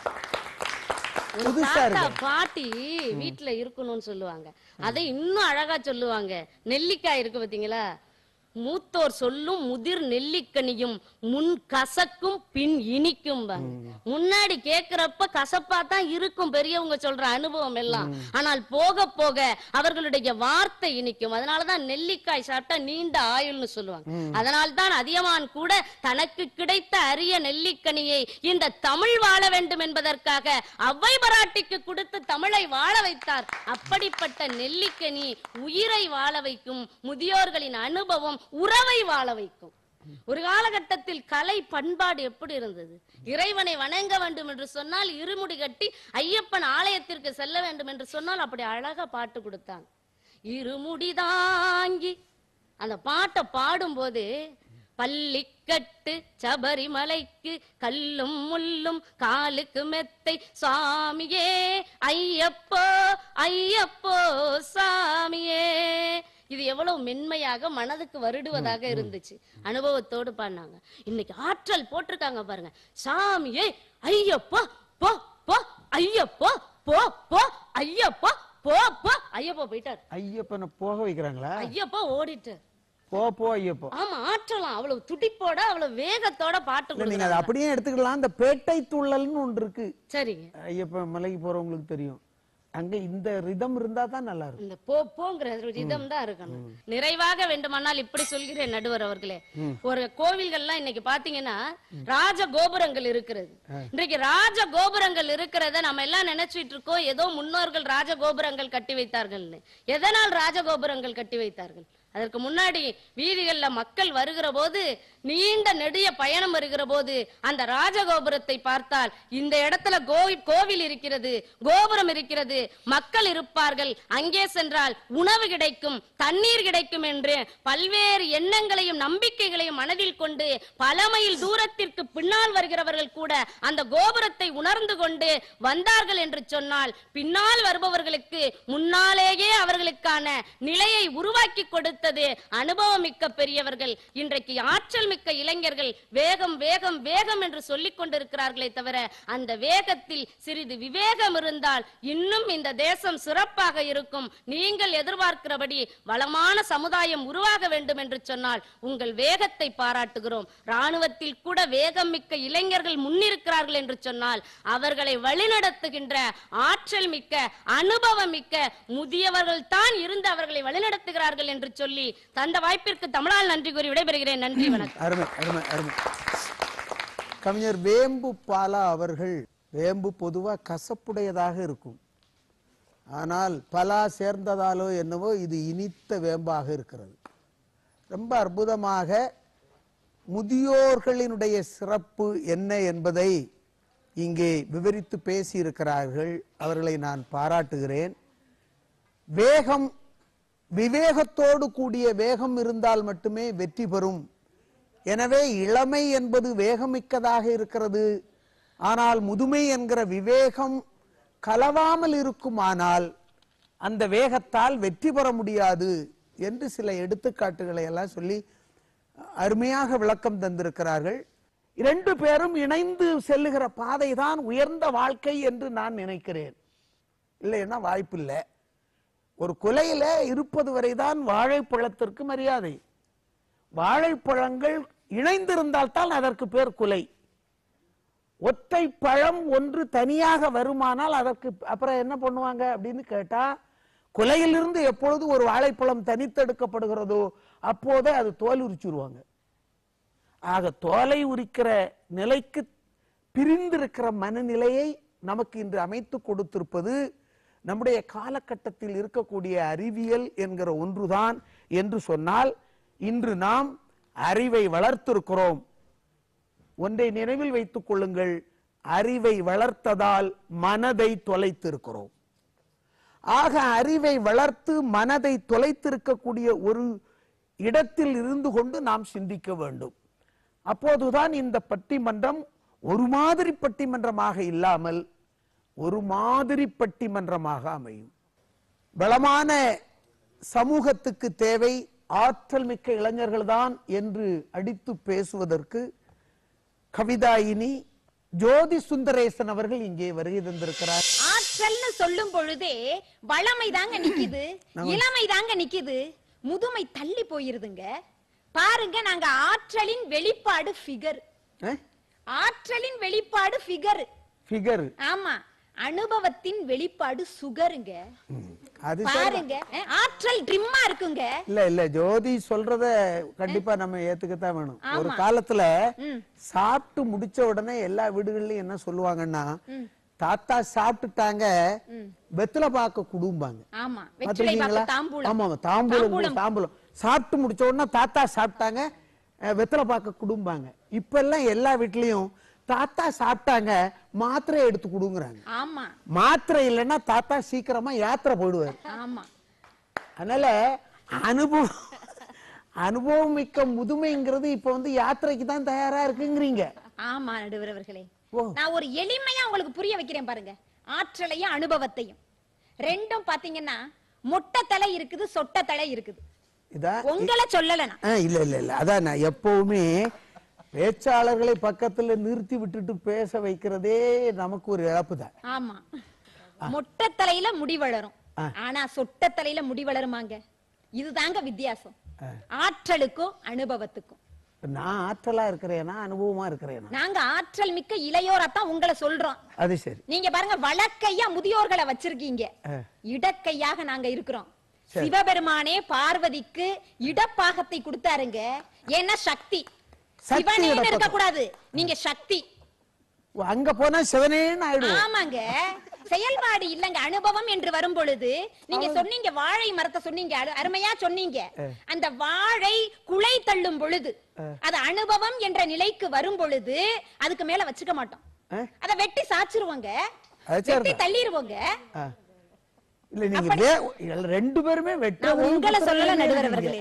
ஒரு புதுசா தாத்தா பாட்டி வீட்டுல இருக்கணும்னு சொல்லுவாங்க அதை இன்னும் அழகா சொல்லுவாங்க நெல்லிக்காய் இருக்கு பாத்தீங்களா மூத்தோர் சொல்லும் முதிர் நெல்லிக்கனியும் முன் கசக்கும் பின் இனிக்கும் முன்னாடி கேக்குறப்ப கசப்பா தான் இருக்கும் பெரியவங்க சொல்ற அனுபவம் எல்லாம் ஆனால் போக போக அவர்களுடைய வார்த்தை இனிக்கும் அதனாலதான் நெல்லிக்காய் சாப்பிட்டா நீண்ட ஆயுள்னு சொல்லுவாங்க அதனால்தான் அதியமான் கூட தனக்கு கிடைத்த அரிய நெல்லிக்கனியை இந்த தமிழ் வாழ வேண்டும் என்பதற்காக அவ்வை பராட்டிக்கு கொடுத்து தமிழை வாழ வைத்தார் அப்படிப்பட்ட நெல்லிக்கனி உயிரை வாழ வைக்கும் முதியோர்களின் அனுபவம் உறவை வாழ வைக்கும் ஒரு காலகட்டத்தில் கலை பண்பாடு எப்படி இருந்தது இறைவனை வணங்க வேண்டும் என்று சொன்னால் இருமுடி கட்டி ஐயப்பன் ஆலயத்திற்கு செல்ல வேண்டும் என்று சொன்னால் அப்படி அழகா பாட்டு கொடுத்தாங்க இருமுடி தாங்கி அந்த பாட்டை பாடும்போது பள்ளிக்கட்டு சபரிமலைக்கு கல்லும் முள்ளும் காலுக்கு மெத்தை சாமியே ஐயப்போ ஐயப்போ சாமியே இது எவ்வளவு மென்மையாக மனதுக்கு வருடுவதாக இருந்துச்சு அனுபவத்தோடு பாடினாங்க இன்னைக்கு ஆற்றல் போட்டிருக்காங்க பாருங்க சாமியே ஐயப்பா போ போ ஐயப்பா போ போ ஐயப்பா போ போ ஐயப்பா போயிட்டார் ஐயப்பனை போக வைக்கிறாங்களா ஐயப்பா ஓடிட்டார் போ போ ஐயப்போ ஆமா ஆற்றலாம் அவ்வளவு துடிப்போட அவ்வளவு வேகத்தோட பாட்டு இல்ல, நீங்க கொடுக்குறாங்க அதை அப்படியே எடுத்துக்கலாம் அந்த பேட்டை துள்ளல்னு ஒன்று இருக்கு சரிங்க ஐயப்ப மலைக்கு போறவங்களுக்கு தெரியும் அங்க இந்த ரிதம் இருந்தா தான் நல்லா இருக்கும் இந்த போ போங்கிற ரிதம் தான் இருக்கணும் நிறைவாக வேண்டுமானால் இப்படி சொல்கிறேன் நடுவர் அவர்களே ஒரு கோவில்கள்லாம் இன்னைக்கு பாத்தீங்கன்னா ராஜ கோபுரங்கள் இருக்கிறது இன்றைக்கு ராஜ கோபுரங்கள் இருக்கிறத நம்ம எல்லாம் நினைச்சிட்டு இருக்கோம் ஏதோ முன்னோர்கள் ராஜ கோபுரங்கள் கட்டி வைத்தார்கள்னு எதனால் ராஜ கோபுரங்கள் கட்டி வைத்தார்கள் அதற்கு முன்னாடி வீதிகள்ல மக்கள் வருகிற போது நீண்ட நெடிய பயணம் வருகிற போது அந்த ராஜகோபுரத்தை பார்த்தால் இந்த இடத்துல கோவி- கோவில் இருக்கிறது கோபுரம் இருக்கிறது மக்கள் இருப்பார்கள் அங்கே சென்றால் உணவு கிடைக்கும் தண்ணீர் கிடைக்கும் என்று பல்வேறு எண்ணங்களையும் நம்பிக்கைகளையும் மனதில் கொண்டு பல மைல் தூரத்திற்கு பின்னால் வருகிறவர்கள் கூட அந்த கோபுரத்தை உணர்ந்து கொண்டு வந்தார்கள் என்று சொன்னால் பின்னால் வருபவர்களுக்கு முன்னாலேயே அவர்களுக்கான நிலையை உருவாக்கி கொடுத்தது அனுபவமிக்க பெரியவர்கள் இன்றைக்கு ஆற்றல் மிக்க இளைஞர்கள் வேகம் வேகம் வேகம் என்று சொல்லிக் கொண்டிருக்கிறார்களே தவிர அந்த வேகத்தில் சிறிது விவேகம் இருந்தால் இன்னும் இந்த தேசம் சிறப்பாக இருக்கும் நீங்கள் எதிர்பார்க்கிறபடி வளமான சமுதாயம் உருவாக வேண்டும் என்று சொன்னால் உங்கள் வேகத்தை பாராட்டுகிறோம் ராணுவத்தில் கூட வேகம் மிக்க இளைஞர்கள் முன்னிருக்கிறார்கள் என்று சொன்னால் அவர்களை வழிநடத்துகின்ற ஆற்றல் மிக்க அனுபவம் மிக்க முதியவர்கள் தான் இருந்து அவர்களை வழிநடத்துகிறார்கள் என்று சொல்லி தந்த வாய்ப்பிற்கு தமிழால் நன்றி கூறி விடைபெறுகிறேன் நன்றி வணக்கம் அருமை அருமை அருமை கவிஞர் வேம்பு பாலா அவர்கள் வேம்பு பொதுவா கசப்புடையதாக இருக்கும் ஆனால் பலா சேர்ந்ததாலோ என்னவோ இது இனித்த வேம்பாக இருக்கிறது ரொம்ப அற்புதமாக முதியோர்களினுடைய சிறப்பு என்ன என்பதை இங்கே விவரித்து பேசியிருக்கிறார்கள் அவர்களை நான் பாராட்டுகிறேன் வேகம் விவேகத்தோடு கூடிய வேகம் இருந்தால் மட்டுமே வெற்றி பெறும் எனவே இளமை என்பது வேகமிக்கதாக இருக்கிறது ஆனால் முதுமை என்கிற விவேகம் கலவாமல் இருக்குமானால் அந்த வேகத்தால் வெற்றி பெற முடியாது என்று சில எடுத்துக்காட்டுகளை எல்லாம் சொல்லி அருமையாக விளக்கம் தந்திருக்கிறார்கள் இரண்டு பேரும் இணைந்து செல்லுகிற பாதை தான் உயர்ந்த வாழ்க்கை என்று நான் நினைக்கிறேன் இல்லைன்னா வாய்ப்பில்லை ஒரு குலையில இருப்பது வரைதான் வாழைப்பழத்திற்கு மரியாதை வாழைப்பழங்கள் இணைந்திருந்தால் தான் அதற்கு பேர் குலை ஒற்றை பழம் ஒன்று தனியாக வருமானால் அதற்கு அப்புறம் என்ன பண்ணுவாங்க அப்படின்னு கேட்டா குலையிலிருந்து எப்பொழுது ஒரு வாழைப்பழம் தனித்தெடுக்கப்படுகிறதோ அப்போதே அது தோல் உரிச்சிருவாங்க ஆக தோலை உரிக்கிற நிலைக்கு பிரிந்திருக்கிற மனநிலையை நமக்கு இன்று அமைத்து கொடுத்திருப்பது நம்முடைய காலகட்டத்தில் இருக்கக்கூடிய அறிவியல் என்கிற ஒன்றுதான் என்று சொன்னால் இன்று நாம் அறிவை வளர்த்திருக்கிறோம் ஒன்றை நினைவில் வைத்துக் கொள்ளுங்கள் அறிவை வளர்த்ததால் மனதை தொலைத்திருக்கிறோம் ஆக அறிவை வளர்த்து மனதை தொலைத்திருக்கக்கூடிய ஒரு இடத்தில் இருந்து கொண்டு நாம் சிந்திக்க வேண்டும் அப்போதுதான் இந்த பட்டிமன்றம் ஒரு மாதிரி பட்டிமன்றமாக இல்லாமல் ஒரு மாதிரி பட்டிமன்றமாக அமையும் பலமான சமூகத்துக்கு தேவை ஆற்றல் மிக்க இளைஞர்கள்தான் என்று அடித்து பேசுவதற்கு கவிதாயினி ஜோதி சுந்தரேசன் அவர்கள் இங்கே வருகை தந்திருக்கிறார் ஆற்றல்னு சொல்லும் பொழுதே வளமை தாங்க நிக்குது இளமை தாங்க நிக்குது முதுமை தள்ளி போயிருதுங்க பாருங்க நாங்க ஆற்றலின் வெளிப்பாடு ஃபிகர் ஆற்றலின் வெளிப்பாடு ஃபிகர் ஃபிகர் ஆமா அனுபவத்தின் வெளிப்பாடு சுகருங்க அது சரி. பாருங்க அஹ், ஆற்றல் ட்ரிம்மா இருக்குங்க இல்ல இல்ல ஜோதி சொல்றத கண்டிப்பா நம்ம ஏத்துக்கத்தான் வேணும் ஒரு ஆமா. காலத்துல ம். சாப்பிட்டு முடிச்ச உடனே எல்லா வீடுகள்லயும் என்ன சொல்லுவாங்கன்னா தாத்தா சாப்பிட்டுட்டாங்க வெத்தலை பாக்க குடும்பாங்க ஆமா வெற்றிலை பாத்திருக்கீங்களா? பாக்கு தாம்பூலம் ஆமா ஆமா, தாம்பூலம் தாம்பூலம். தாம்பூலம் சாப்பிட்டு முடிச்ச உடனே தாத்தா சாப்பிட்டாங்க அஹ், வெத்தலை பாக்க குடும்பாங்க இப்ப எல்லாம் எல்லா வீட்லயும் தாத்தா சாப்பிட்டாங்க மாத்திரை எடுத்து கொடுங்கறாங்க ஆமா மாத்திரை இல்லைன்னா தாத்தா சீக்கிரமா யாத்திரை போயிடுவாரு ஆமா அதனால அனுபவம் அனுபவம் மிக்க முதுமைங்கிறது இப்ப வந்து யாத்திரைக்கு தான் தயாரா இருக்குங்கிறீங்க ஆமா நடுவர் அவர்களே ஓ. நான் ஒரு எளிமையா உங்களுக்கு புரிய வைக்கிறேன் பாருங்க ஆற்றலையும் அனுபவத்தையும் ரெண்டும் பாத்தீங்கன்னா மொட்டை தலை இருக்குது சொட்ட தலை இருக்குது இதான் உங்களை சொல்லல நான் ஆ, இல்ல இல்ல இல்ல அதான் நான் எப்பவுமே பேச்சாளர்களை பக்கத்துல நிறுத்தி விட்டுட்டு பேச வைக்கிறதே நமக்கு ஒரு இழப்பு தான் ஆமா மொட்டை தலையில முடி வளரும் ஆனா சொட்ட தலையில முடி வளருமாங்க இதுதாங்க வித்தியாசம் ஆற்றலுக்கும் அனுபவத்துக்கும் நான் ஆற்றலா இருக்கிறேனா அனுபவமா இருக்கிறேனா நாங்க ஆற்றல் மிக்க இளையோரத்தான் உங்களை சொல்றோம் அது சரி நீங்க பாருங்க வழக்கையா முதியோர்களை வச்சிருக்கீங்க ஆ. இடக்கையாக நாங்க இருக்கிறோம் சிவபெருமானே பார்வதிக்கு இடப்பாகத்தை கொடுத்தாருங்க ஏன்னா சக்தி சக்தி சிவனேன்னு இடப்பாகம். இருக்க கூடாது நீங்க சக்தி அங்க போனா சிவனேன்னு ஆயிடுவோம் ஆமாங்க செயல்பாடு இல்லங்க அனுபவம் என்று வரும் பொழுது நீங்க சொன்னீங்க வாழை மரத்தை சொன்னீங்க அரு- அருமையா சொன்னீங்க அந்த வாழை குலை தள்ளும் பொழுது அது அனுபவம் என்ற நிலைக்கு வரும் பொழுது அதுக்கு மேல வச்சுக்க மாட்டோம் ஆ? அத வெட்டி சாச்சிருவோங்க அது சரிதான். வெட்டி தள்ளிருவோங்க ஆ. இல்ல நீங்க வே- இல்ல, ரெண்டு பேருமே வெட்ட நான் உங்களை சொல்லல நடுவர் அவர்களே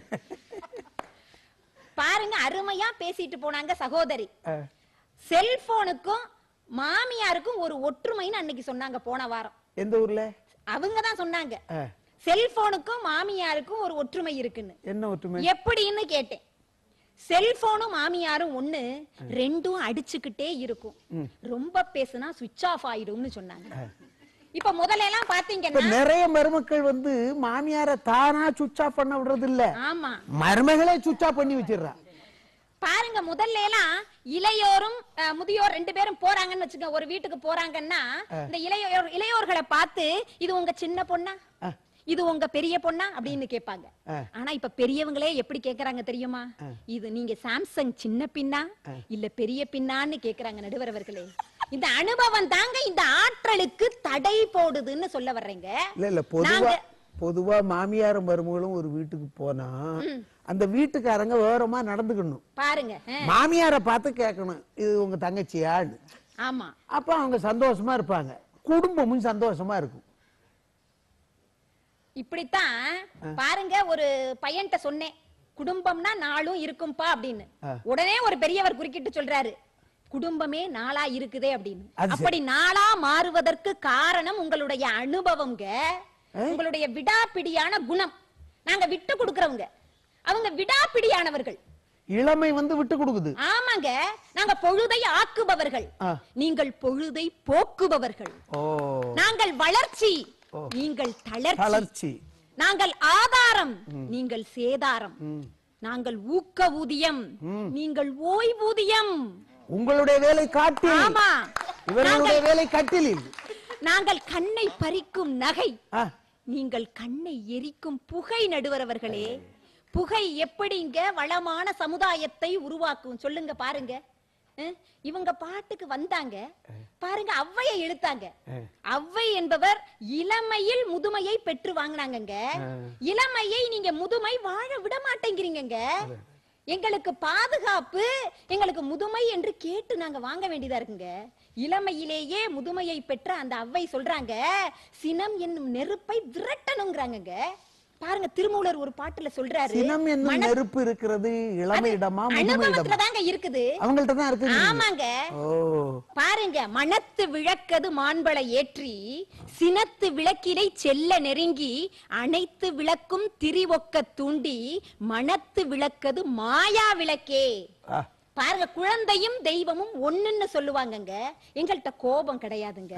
பாருங்க அருமையா பேசிட்டு போனாங்க சகோதரி செல்போனுக்கும் மாமியாருக்கும் ஒரு ஒற்றுமைன்னு அன்னைக்கு சொன்னாங்க போன வாரம் எந்த ஊர்ல அவங்க தான் சொன்னாங்க ஆ. செல்போனுக்கும் மாமியாருக்கும் ஒரு ஒற்றுமை இருக்குன்னு என்ன ஒற்றுமை எப்படின்னு கேட்டேன் செல்போனும் மாமியாரும் ஒண்ணு ரெண்டும் அடிச்சுக்கிட்டே இருக்கும் ரொம்ப பேசுனா சுவிட்ச் ஆஃப் ஆயிடும்னு சொன்னாங்க இப்ப முதல்ல எல்லாம் இப்ப பாத்தீங்கன்னா நிறைய மருமக்கள் வந்து மாமியார தானா சுவிட்ச் ஆஃப் பண்ண விடுறது இல்ல ஆமா மருமகளே சுவிட்ச் ஆஃப் பண்ணி வச்சிடுறா பாருங்க முதல்ல எல்லாம் இளையோரும் அஹ், முதியோர் ரெண்டு பேரும் போறாங்கன்னு வச்சுக்க ஒரு வீட்டுக்கு போறாங்கன்னா இந்த இளையோர் இளையோர்களை பார்த்து இது உங்க சின்ன பொண்ணா இது உங்க பெரிய பொண்ணா அப்படின்னு கேட்பாங்க ஆனா இப்ப பெரியவங்களே எப்படி கேக்குறாங்க தெரியுமா இது நீங்க சாம்சங் சின்ன பின்னா இல்ல பெரிய பின்னான்னு கேக்குறாங்க நடுவர் அவர்களே இந்த அனுபவம் தாங்க இந்த ஆற்றலுக்கு தடை போடுதுன்னு சொல்ல வர்றேங்க இல்ல இல்ல பொதுவா நாங்க- பொதுவா மாமியாரும் மருமகளும் ஒரு வீட்டுக்கு போனா அந்த வீட்டுக்காரங்க விவரமா நடந்துக்கணும் பாருங்க அஹ், மாமியாரை பார்த்து கேட்கணும் இது உங்க தங்கச்சியான்னு ஆமா அப்ப அவங்க சந்தோஷமா இருப்பாங்க குடும்பமும் சந்தோஷமா இருக்கும் இப்படித்தான் பாருங்க ஒரு பையன்ட்ட சொன்னேன் குடும்பம்னா நாளும் இருக்கும்பா அப்படின்னு உடனே ஒரு பெரியவர் குறுக்கிட்டு சொல்றாரு குடும்பமே நாளா இருக்குதே அப்படின்னு அது சரி. அப்படி நாளா மாறுவதற்கு காரணம் உங்களுடைய அனுபவம்ங்க உங்களுடைய விடாப்பிடியான குணம் நாங்க விட்டு கொடுக்கறவங்க அவங்க விடாப்பிடியானவர்கள் இளமை வந்து விட்டு கொடுக்குது ஆமாங்க நாங்க பொழுதை ஆக்குபவர்கள் ஆ. நீங்கள் பொழுதை போக்குபவர்கள் ஓ நாங்கள் வளர்ச்சி நீங்கள் தளர்ச்சி தளர்ச்சி நாங்கள் ஆதாரம் நீங்கள் சேதாரம் நாங்கள் ஊக்க ஊதியம் நீங்கள் ஓய்வூதியம் உங்களுடைய வேலை காட்டில் ஆமா இவர்களுடைய வேலை கட்டிலில் நாங்கள் கண்ணை பறிக்கும் நகை ஆ, நீங்கள் கண்ணை எரிக்கும் புகை நடுவரவர்களே புகை எப்படிங்க வளமான சமுதாயத்தை உருவாக்கும் சொல்லுங்க பாருங்க அஹ், இவங்க பாட்டுக்கு வந்தாங்க பாருங்க ஔவையை இழுத்தாங்க ஔவை என்பவர் இளமையில் முதுமையை பெற்று வாங்கினாங்கங்க இளமையை நீங்க முதுமை வாழ விட மாட்டேங்கிறீங்கங்க எங்களுக்கு பாதுகாப்பு எங்களுக்கு முதுமை என்று கேட்டு நாங்க வாங்க வேண்டியதா இருக்குங்க இளமையிலேயே முதுமையை பெற்ற அந்த அவ்வை சொல்றாங்க சினம் என்னும் நெருப்பை விரட்டணுங்கிறாங்கங்க பாருங்க திருமூலர் ஒரு பாட்டுல சொல்றாரு சினம் என்னும் மன- நெருப்பு இருக்கிறது இளமையிடமா முதுமையிடமா அனுபவத்துல தாங்க இருக்குது அவங்கள்ட்ட தான் இருக்கு ஆமாங்க ஓ பாருங்க மனத்து விளக்கது மாண்பள ஏற்றி சினத்து விளக்கினை செல்ல நெருங்கி அனைத்து விளக்கும் திரிவொக்க தூண்டி மனத்து விளக்கது மாயா விளக்கே ஆ, பாருங்க குழந்தையும் தெய்வமும் ஒண்ணுன்னு சொல்லுவாங்கங்க எங்கள்கிட்ட கோபம் கிடையாதுங்க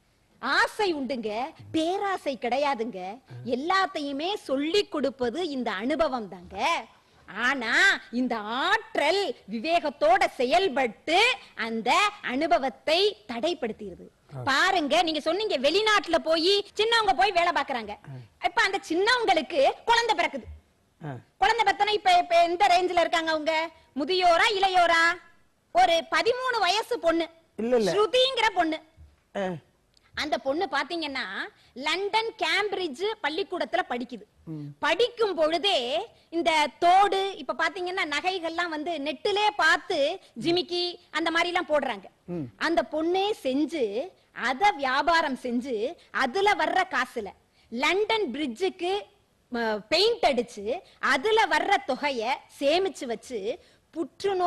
ஆசை உண்டுங்க பேராசை கிடையாதுங்க எல்லாத்தையுமே சொல்லி கொடுப்பது இந்த அனுபவம் தாங்க ஆனா இந்த ஆற்றல் விவேகத்தோட செயல்பட்டு அந்த அனுபவத்தை தடைப்படுத்திடுது பாருங்க நீங்க சொன்னீங்க வெளிநாட்டுல போய் சின்னவங்க போய் வேலை பாக்குறாங்க இப்ப அந்த சின்னவங்களுக்கு குழந்தை பிறக்குது ஆ. குழந்தை பெத்தனை இப்ப இப்ப எந்த ரேஞ்சில இருக்காங்க அவங்க முதியோரா இளையோரா ஒரு பதிமூணு வயசு பொண்ணு இல்ல, இல்ல. ஸ்ருதிங்கிற பொண்ணு ஆ, அந்த பொண்ணு பாத்தீங்கன்னா லண்டன் கேம்பிரிட்ஜ் பள்ளிக்கூடத்துல படிக்குது படிக்கும் பொழுதே இந்த தோடு இப்ப பாத்தீங்கன்னா நகைகள்லாம் வந்து நெட்டிலே பார்த்து ஜிமிக்கி அந்த மாதிரி எல்லாம் போடுறாங்க அந்த பொண்ணே செஞ்சு அத வியாபாரம் செஞ்சு அதுல வர்ற காசுல லண்டன் பிரிட்ஜுக்கு பெயிண்ட் அடிச்சு அதுல வர்ற தொகைய சேமிச்சு வச்சு புற்றுநோய்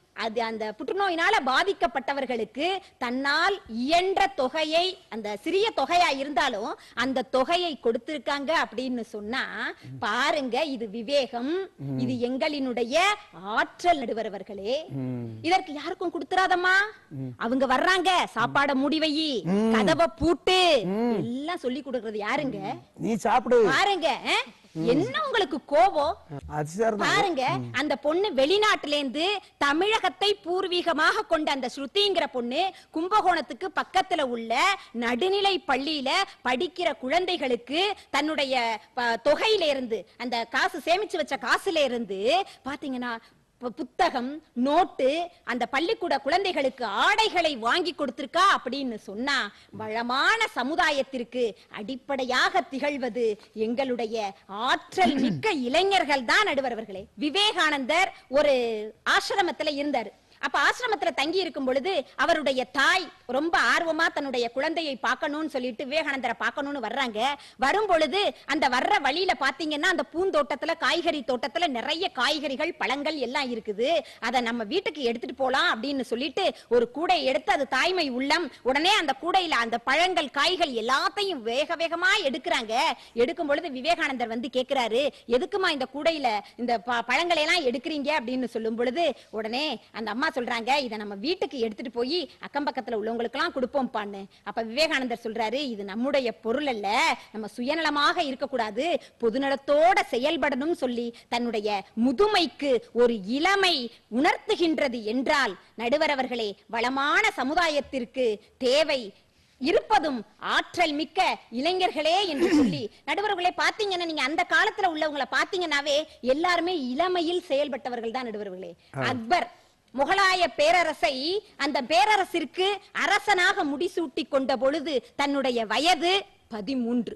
அது அந்த புற்றுநோயினால பாதிக்கப்பட்டவர்களுக்கு தன்னால் இயன்ற தொகையை அந்த சிறிய தொகையா இருந்தாலும் அந்த தொகையை கொடுத்திருக்காங்க அப்படின்னு சொன்னா பாருங்க இது விவேகம் இது எங்களினுடைய ஆற்றல் நடுவரவர்களே இதற்கு யாருக்கும் கொடுத்துறாதம்மா அவங்க வர்றாங்க சாப்பாட மூடி வை கதவை பூட்டு எல்லாம் சொல்லி கொடுக்கறது யாருங்க நீ சாப்பிடு பாருங்க அஹ்? என்ன உங்களுக்கு கோபம் அது சரிதான் பாருங்க அந்த பொண்ணு வெளிநாட்டுல இருந்து தமிழகத்தை பூர்வீகமாக கொண்ட அந்த ஸ்ருதிங்கிற பொண்ணு கும்பகோணத்துக்கு பக்கத்துல உள்ள நடுநிலை பள்ளியில படிக்கிற குழந்தைகளுக்கு தன்னுடைய ப- தொகையில இருந்து அந்த காசு சேமிச்சு வச்ச காசுல இருந்து பாத்தீங்கன்னா பு- புத்தகம் நோட்டு அந்த பள்ளிக்கூட குழந்தைகளுக்கு ஆடைகளை வாங்கி கொடுத்திருக்கா அப்படின்னு சொன்னா வளமான சமுதாயத்திற்கு அடிப்படையாக திகழ்வது எங்களுடைய ஆற்றல் மிக்க இளைஞர்கள் தான் நடுவரவர்களே விவேகானந்தர் ஒரு ஆசிரமத்துல இருந்தாரு அப்ப ஆசிரமத்துல தங்கி இருக்கும் பொழுது அவருடைய தாய் ரொம்ப ஆர்வமா தன்னுடைய குழந்தையை பார்க்கணும்னு சொல்லிட்டு விவேகானந்தரை பார்க்கணும்னு வர்றாங்க வரும் பொழுது அந்த வர்ற வழியில பாத்தீங்கன்னா அந்த பூந்தோட்டத்துல காய்கறி தோட்டத்துல நிறைய காய்கறிகள் பழங்கள் எல்லாம் இருக்குது அதை நம்ம வீட்டுக்கு எடுத்துட்டு போலாம் அப்படின்னு சொல்லிட்டு ஒரு கூடை எடுத்து அது தாய்மை உள்ளம் உடனே அந்த கூடையில அந்த பழங்கள் காய்கள் எல்லாத்தையும் வேக வேகமா எடுக்கிறாங்க எடுக்கும் பொழுது விவேகானந்தர் வந்து கேக்குறாரு எதுக்குமா இந்த கூடையில இந்த ப- பழங்களை எல்லாம் எடுக்கிறீங்க அப்படின்னு சொல்லும் பொழுது உடனே அந்த அம்மா சொல்றாங்க இதை நம்ம வீட்டுக்கு எடுத்துட்டு போய் அக்கம் பக்கத்துல உள்ளவங்களுக்கு எல்லாம் கொடுப்போம்ப்பான்னு அப்ப விவேகானந்தர் சொல்றாரு இது நம்முடைய பொருள் அல்ல நம்ம சுயநலமாக இருக்கக்கூடாது பொதுநலத்தோட செயல்படணும் சொல்லி தன்னுடைய முதுமைக்கு ஒரு இளமை உணர்த்துகின்றது என்றால் நடுவரவர்களே வளமான சமுதாயத்திற்கு தேவை இருப்பதும் ஆற்றல் மிக்க இளைஞர்களே என்று சொல்லி நடுவர்களே பாத்தீங்கன்னா நீங்க அந்த காலத்துல உள்ளவங்களை பாத்தீங்கன்னாவே எல்லாருமே இளமையில் செயல்பட்டவர்கள் தான் நடுவர்களே அக்பர் முகலாய பேரரசை அந்த பேரரசிற்கு அரசனாக முடிசூட்டி கொண்ட பொழுது தன்னுடைய வயது பதிமூன்று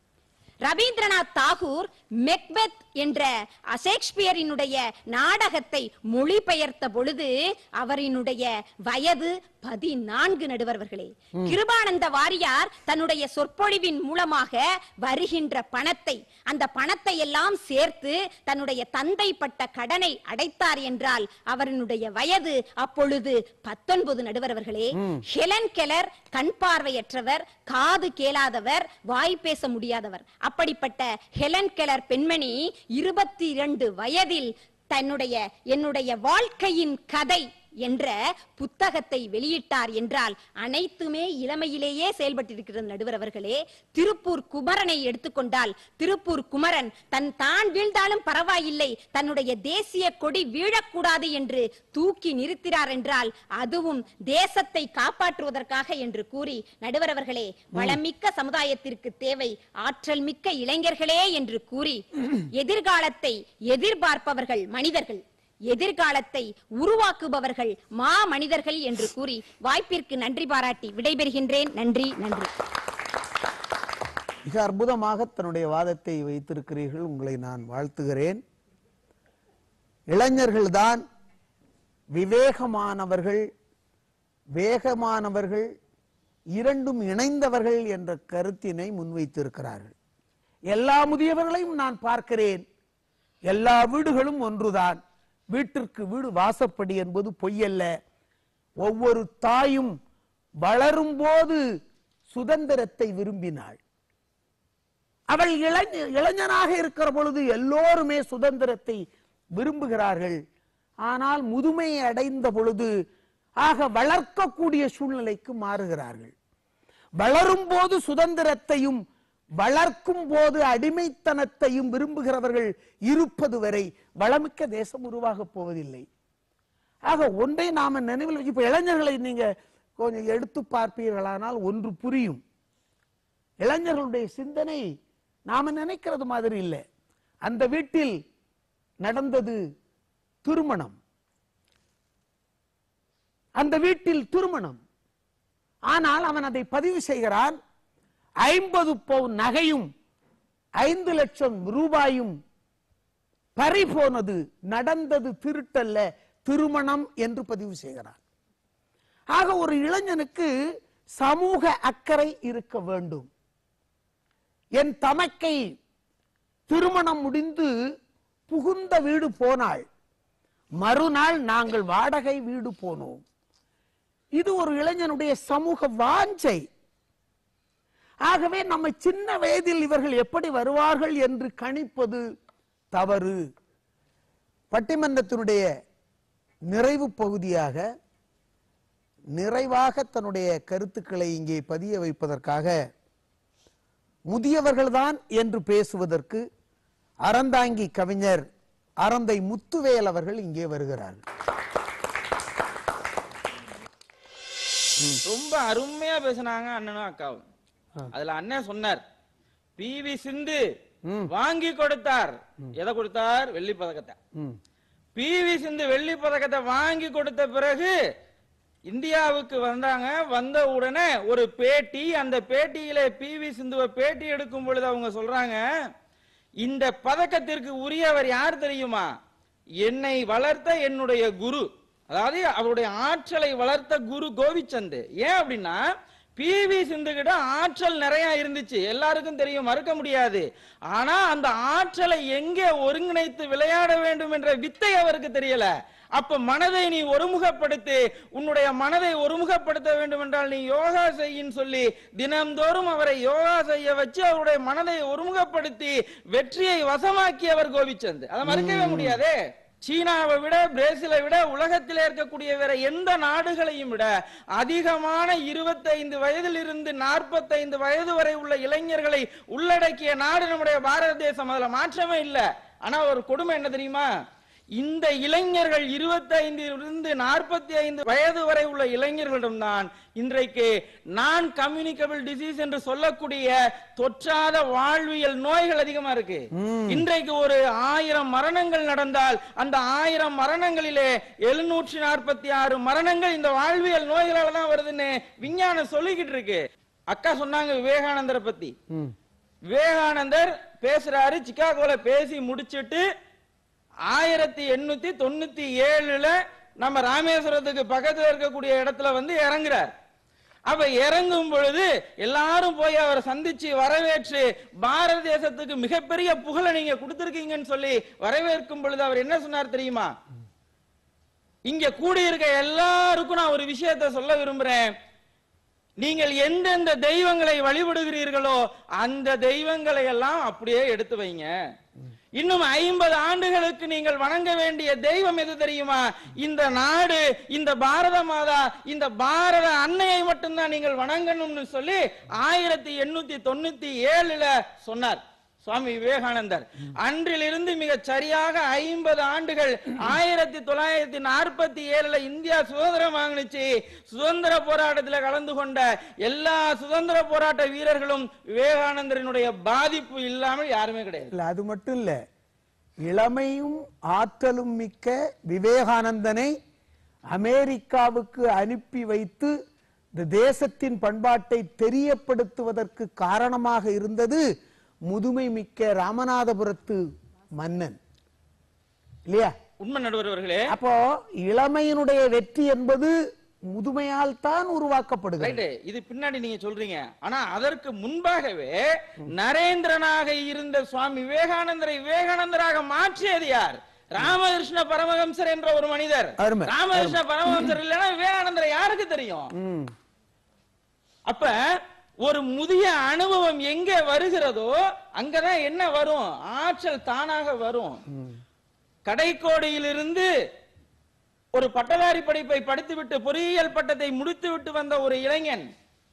ரவீந்திரநாத் தாகூர் மெக்பெத் என்ற ஷேக்ஸ்பியரினுடைய நாடகத்தை மொழிபெயர்த்த பொழுது அவரினுடைய வயது பதினான்கு நடுவர்களே கிருபானந்த வாரியார் தன்னுடைய சொற்பொழிவின் மூலமாக வருகின்ற பணத்தை அந்த பணத்தை எல்லாம் சேர்த்து தன்னுடைய தந்தை பட்ட கடனை அடைத்தார் என்றால் அவரினுடைய வயது அப்பொழுது பத்தொன்பது நடுவரவர்களே ஹெலன் கெலர் கண் பார்வையற்றவர் காது கேளாதவர் வாய் பேச முடியாதவர் அப்படிப்பட்ட ஹெலன் கெலர் பெண்மணி இருபத்தி இரண்டு வயதில் தன்னுடைய என்னுடைய வாழ்க்கையின் கதை என்ற புத்தகத்தை வெளியிட்டார் என்றால் அனைத்துமே இளமையிலேயே செயல்பட்டிருக்கிறது நடுவர் அவர்களே திருப்பூர் குமரனை எடுத்துக்கொண்டால் திருப்பூர் குமரன் தன் தான் வீழ்ந்தாலும் பரவாயில்லை தன்னுடைய தேசிய கொடி வீழக்கூடாது என்று தூக்கி நிறுத்தினார் என்றால் அதுவும் தேசத்தை காப்பாற்றுவதற்காக என்று கூறி நடுவர் அவர்களே வளமிக்க சமுதாயத்திற்கு தேவை ஆற்றல் மிக்க இளைஞர்களே என்று கூறி எதிர்காலத்தை எதிர்பார்ப்பவர்கள் மனிதர்கள் எதிர்காலத்தை உருவாக்குபவர்கள் மா மனிதர்கள் என்று கூறி வாய்ப்பிற்கு நன்றி பாராட்டி விடைபெறுகின்றேன் நன்றி நன்றி மிக அற்புதமாக தன்னுடைய வாதத்தை வைத்திருக்கிறீர்கள் உங்களை நான் வாழ்த்துகிறேன் இளைஞர்கள்தான் விவேகமானவர்கள் வேகமானவர்கள் இரண்டும் இணைந்தவர்கள் என்ற கருத்தினை முன்வைத்திருக்கிறார்கள் எல்லா முதியவர்களையும் நான் பார்க்கிறேன் எல்லா வீடுகளும் ஒன்றுதான் வீட்டிற்கு வீடு வாசப்படி என்பது பொய்யல்ல ஒவ்வொரு தாயும் வளரும் போது சுதந்திரத்தை விரும்பினாள் அவள் இளைஞ இளைஞனாக இருக்கிற பொழுது எல்லோருமே சுதந்திரத்தை விரும்புகிறார்கள் ஆனால் முதுமையை அடைந்த பொழுது ஆக வளர்க்கக்கூடிய சூழ்நிலைக்கு மாறுகிறார்கள் வளரும் போது சுதந்திரத்தையும் வளர்க்கும் போது அடிமைத்தனத்தையும் விரும்புகிறவர்கள் இருப்பது வரை வளமிக்க தேசம் உருவாகப் போவதில்லை ஆக ஒன்றை நாம நினைவில் வச்சு- இப்ப இளைஞர்களை நீங்க கொஞ்சம் எடுத்து பார்ப்பீர்களானால் ஒன்று புரியும் இளைஞர்களுடைய சிந்தனை நாம நினைக்கிறது மாதிரி இல்லை அந்த வீட்டில் நடந்தது திருமணம் அந்த வீட்டில் திருமணம் ஆனால் அவன் அதை பதிவு செய்கிறான் ஐம்பது பவுன் நகையும் ஐந்து லட்சம் ரூபாயும் பறி போனது நடந்தது திருட்டல்ல திருமணம் என்று பதிவு செய்கிறான் ஆக ஒரு இளைஞனுக்கு சமூக அக்கறை இருக்க வேண்டும் என் தமக்கை திருமணம் முடிந்து புகுந்த வீடு போனாள் மறுநாள் நாங்கள் வாடகை வீடு போனோம் இது ஒரு இளைஞனுடைய சமூக வாஞ்சை ஆகவே நம்ம சின்ன வயதில் இவர்கள் எப்படி வருவார்கள் என்று கணிப்பது தவறு பட்டிமன்றத்தினுடைய நிறைவு பகுதியாக நிறைவாக தன்னுடைய கருத்துக்களை இங்கே பதிய வைப்பதற்காக முதியவர்கள்தான் என்று பேசுவதற்கு அறந்தாங்கி கவிஞர் அறந்தை முத்துவேல் அவர்கள் இங்கே வருகிறார்கள் ரொம்ப அருமையா பேசுனாங்க அண்ணனும் அக்காவும் அதுல அண்ணன் சொன்னார் பிவி சிந்து வாங்கி கொடுத்தார் எதை கொடுத்தார் வெள்ளி பதக்கத்தை ம். பிவி சிந்து வெள்ளி பதக்கத்தை வாங்கி கொடுத்த பிறகு இந்தியாவுக்கு வந்தாங்க வந்த உடனே ஒரு பேட்டி அந்த பேட்டியில பிவி சிந்துவை பேட்டி எடுக்கும் பொழுது அவங்க சொல்றாங்க இந்த பதக்கத்திற்கு உரியவர் யார் தெரியுமா என்னை வளர்த்த என்னுடைய குரு அதாவது அவருடைய ஆற்றலை வளர்த்த குரு கோவிச்சந்த் ஏன் அப்படின்னா பிவி சிந்து கிட்ட ஆற்றல் நிறைய இருந்துச்சு எல்லாருக்கும் தெரியும் மறுக்க முடியாது ஆனா அந்த ஆற்றலை எங்கே ஒருங்கிணைத்து விளையாட வேண்டும் என்ற வித்தை அவருக்கு தெரியல அப்ப மனதை நீ ஒருமுகப்படுத்தி உன்னுடைய மனதை ஒருமுகப்படுத்த வேண்டும் என்றால் நீ யோகா செய்யின்னு சொல்லி தினம்தோறும் அவரை யோகா செய்ய வச்சு அவருடைய மனதை ஒருமுகப்படுத்தி வெற்றியை வசமாக்கியவர் கோபிச்சந்த் அதை மறுக்கவே முடியாதே சீனாவை விட பிரேசிலை விட உலகத்தில் இருக்கக்கூடிய வேற எந்த நாடுகளையும் விட அதிகமான இருபத்தைந்து வயதில் இருந்து நாற்பத்தைந்து வயது வரை உள்ள இளைஞர்களை உள்ளடக்கிய நாடு நம்முடைய பாரத தேசம் அதுல மாற்றமே இல்லை ஆனா ஒரு கொடுமை என்ன தெரியுமா இந்த இளைஞர்கள் 25 இருந்து நாற்பத்தி ஐந்து வயது வரை உள்ள இளைஞர்களிடம்தான் இன்றைக்கு நான் கம்யூனிகபிள் டிசீஸ் என்று சொல்லக்கூடிய தொற்றாத வாழ்வியல் நோய்கள் அதிகமா இருக்கு இன்றைக்கு ஒரு ஆயிரம் மரணங்கள் நடந்தால் அந்த ஆயிரம் மரணங்களிலே எழுநூற்றி நாற்பத்தி ஆறு மரணங்கள் இந்த வாழ்வியல் நோய்களால தான் வருதுன்னு விஞ்ஞானம் சொல்லிக்கிட்டு இருக்கு அக்கா சொன்னாங்க விவேகானந்தரை பத்தி விவேகானந்தர் பேசுறாரு சிக்காகோல பேசி முடிச்சிட்டு ஆயிரத்தி எண்ணூத்தி தொண்ணூத்தி ஏழுல நம்ம ராமேஸ்வரத்துக்கு பக்கத்துல இருக்கக்கூடிய இடத்துல வந்து இறங்குறார் அப்ப இறங்கும் பொழுது எல்லாரும் போய் அவரை சந்திச்சு வரவேற்று பாரத தேசத்துக்கு மிகப்பெரிய புகழை நீங்க கொடுத்திருக்கீங்கன்னு சொல்லி வரவேற்கும் பொழுது அவர் என்ன சொன்னார் தெரியுமா இங்க கூடியிருக்க எல்லாருக்கும் நான் ஒரு விஷயத்தை சொல்ல விரும்புறேன் நீங்கள் எந்தெந்த தெய்வங்களை வழிபடுகிறீர்களோ அந்த தெய்வங்களை எல்லாம் அப்படியே எடுத்து வைங்க இன்னும் ஐம்பது ஆண்டுகளுக்கு நீங்கள் வணங்க வேண்டிய தெய்வம் எது தெரியுமா இந்த நாடு இந்த பாரத மாதா இந்த பாரத அன்னையை மட்டும்தான் நீங்கள் வணங்கணும்னு சொல்லி ஆயிரத்தி எண்ணூத்தி தொண்ணூத்தி ஏழுல சொன்னார் சுவாமி விவேகானந்தர் அன்றிலிருந்து மிக சரியாக ஐம்பது ஆண்டுகள் ஆயிரத்தி தொள்ளாயிரத்தி நாற்பத்தி ஏழுல இந்தியா சுதந்திரம் வாங்கினுச்சு சுதந்திர போராட்டத்துல கலந்து கொண்ட எல்லா சுதந்திர போராட்ட வீரர்களும் விவேகானந்தரினுடைய பாதிப்பு இல்லாமல் யாருமே கிடையாது இல்ல அது மட்டும் இல்ல இளமையும் ஆற்றலும் மிக்க விவேகானந்தனை அமெரிக்காவுக்கு அனுப்பி வைத்து இந்த தேசத்தின் பண்பாட்டை தெரியப்படுத்துவதற்கு காரணமாக இருந்தது முதுமை மிக்க ராமநாதபுரத்து மன்னன் இல்லையா உண்மை நடுவர் அவர்களே அப்போ இளமையினுடைய வெற்றி என்பது முதுமையால் தான் உருவாக்கப்படுகிறது ரைட் இது பின்னாடி நீங்க சொல்றீங்க ஆனா அதற்கு முன்பாகவே நரேந்திரனாக இருந்த சுவாமி விவேகானந்தரை விவேகானந்தராக மாற்றியது யார் ராமகிருஷ்ண பரமஹம்சர் என்ற ஒரு மனிதர் அருமை, ராமகிருஷ்ண பரமஹம்சர் இல்லைன்னா விவேகானந்தரை யாருக்கு தெரியும் ம். அப்ப ஒரு முதிய அனுபவம் எங்க வருகிறதோ அங்கதான் என்ன வரும் ஆற்றல் தானாக வரும் கடைக்கோடியிலிருந்து ஒரு பட்டதாரி படிப்பை படித்துவிட்டு பொறியியல் பட்டத்தை முடித்துவிட்டு வந்த ஒரு இளைஞன்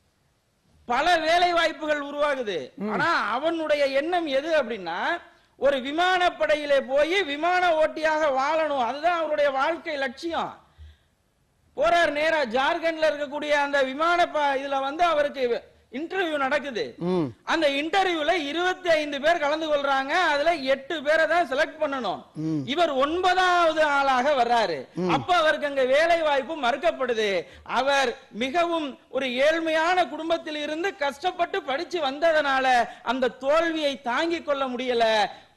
பல வேலை வாய்ப்புகள் உருவாகுது ஆனா அவனுடைய எண்ணம் எது அப்படின்னா ஒரு விமானப்படையிலே போய் விமான ஓட்டியாக வாழணும் அதுதான் அவருடைய வாழ்க்கை லட்சியம் போறார் நேரா ஜார்க்கண்ட்ல இருக்கக்கூடிய அந்த விமான ப- இதுல வந்து அவருக்கு இன்டர்வியூ நடக்குது ம். அந்த இன்டர்வியூல இருபத்தி ஐந்து பேர் கலந்து கொள்றாங்க அதுல எட்டு பேரை தான் செலக்ட் பண்ணணும் இவர் ஒன்பதாவது ஆளாக வர்றாரு அப்ப அவருக்கு அங்க வேலை வாய்ப்பு மறுக்கப்படுது அவர் மிகவும் ஒரு ஏழ்மையான குடும்பத்தில் இருந்து கஷ்டப்பட்டு படிச்சு வந்ததனால அந்த தோல்வியை தாங்கிக் கொள்ள முடியல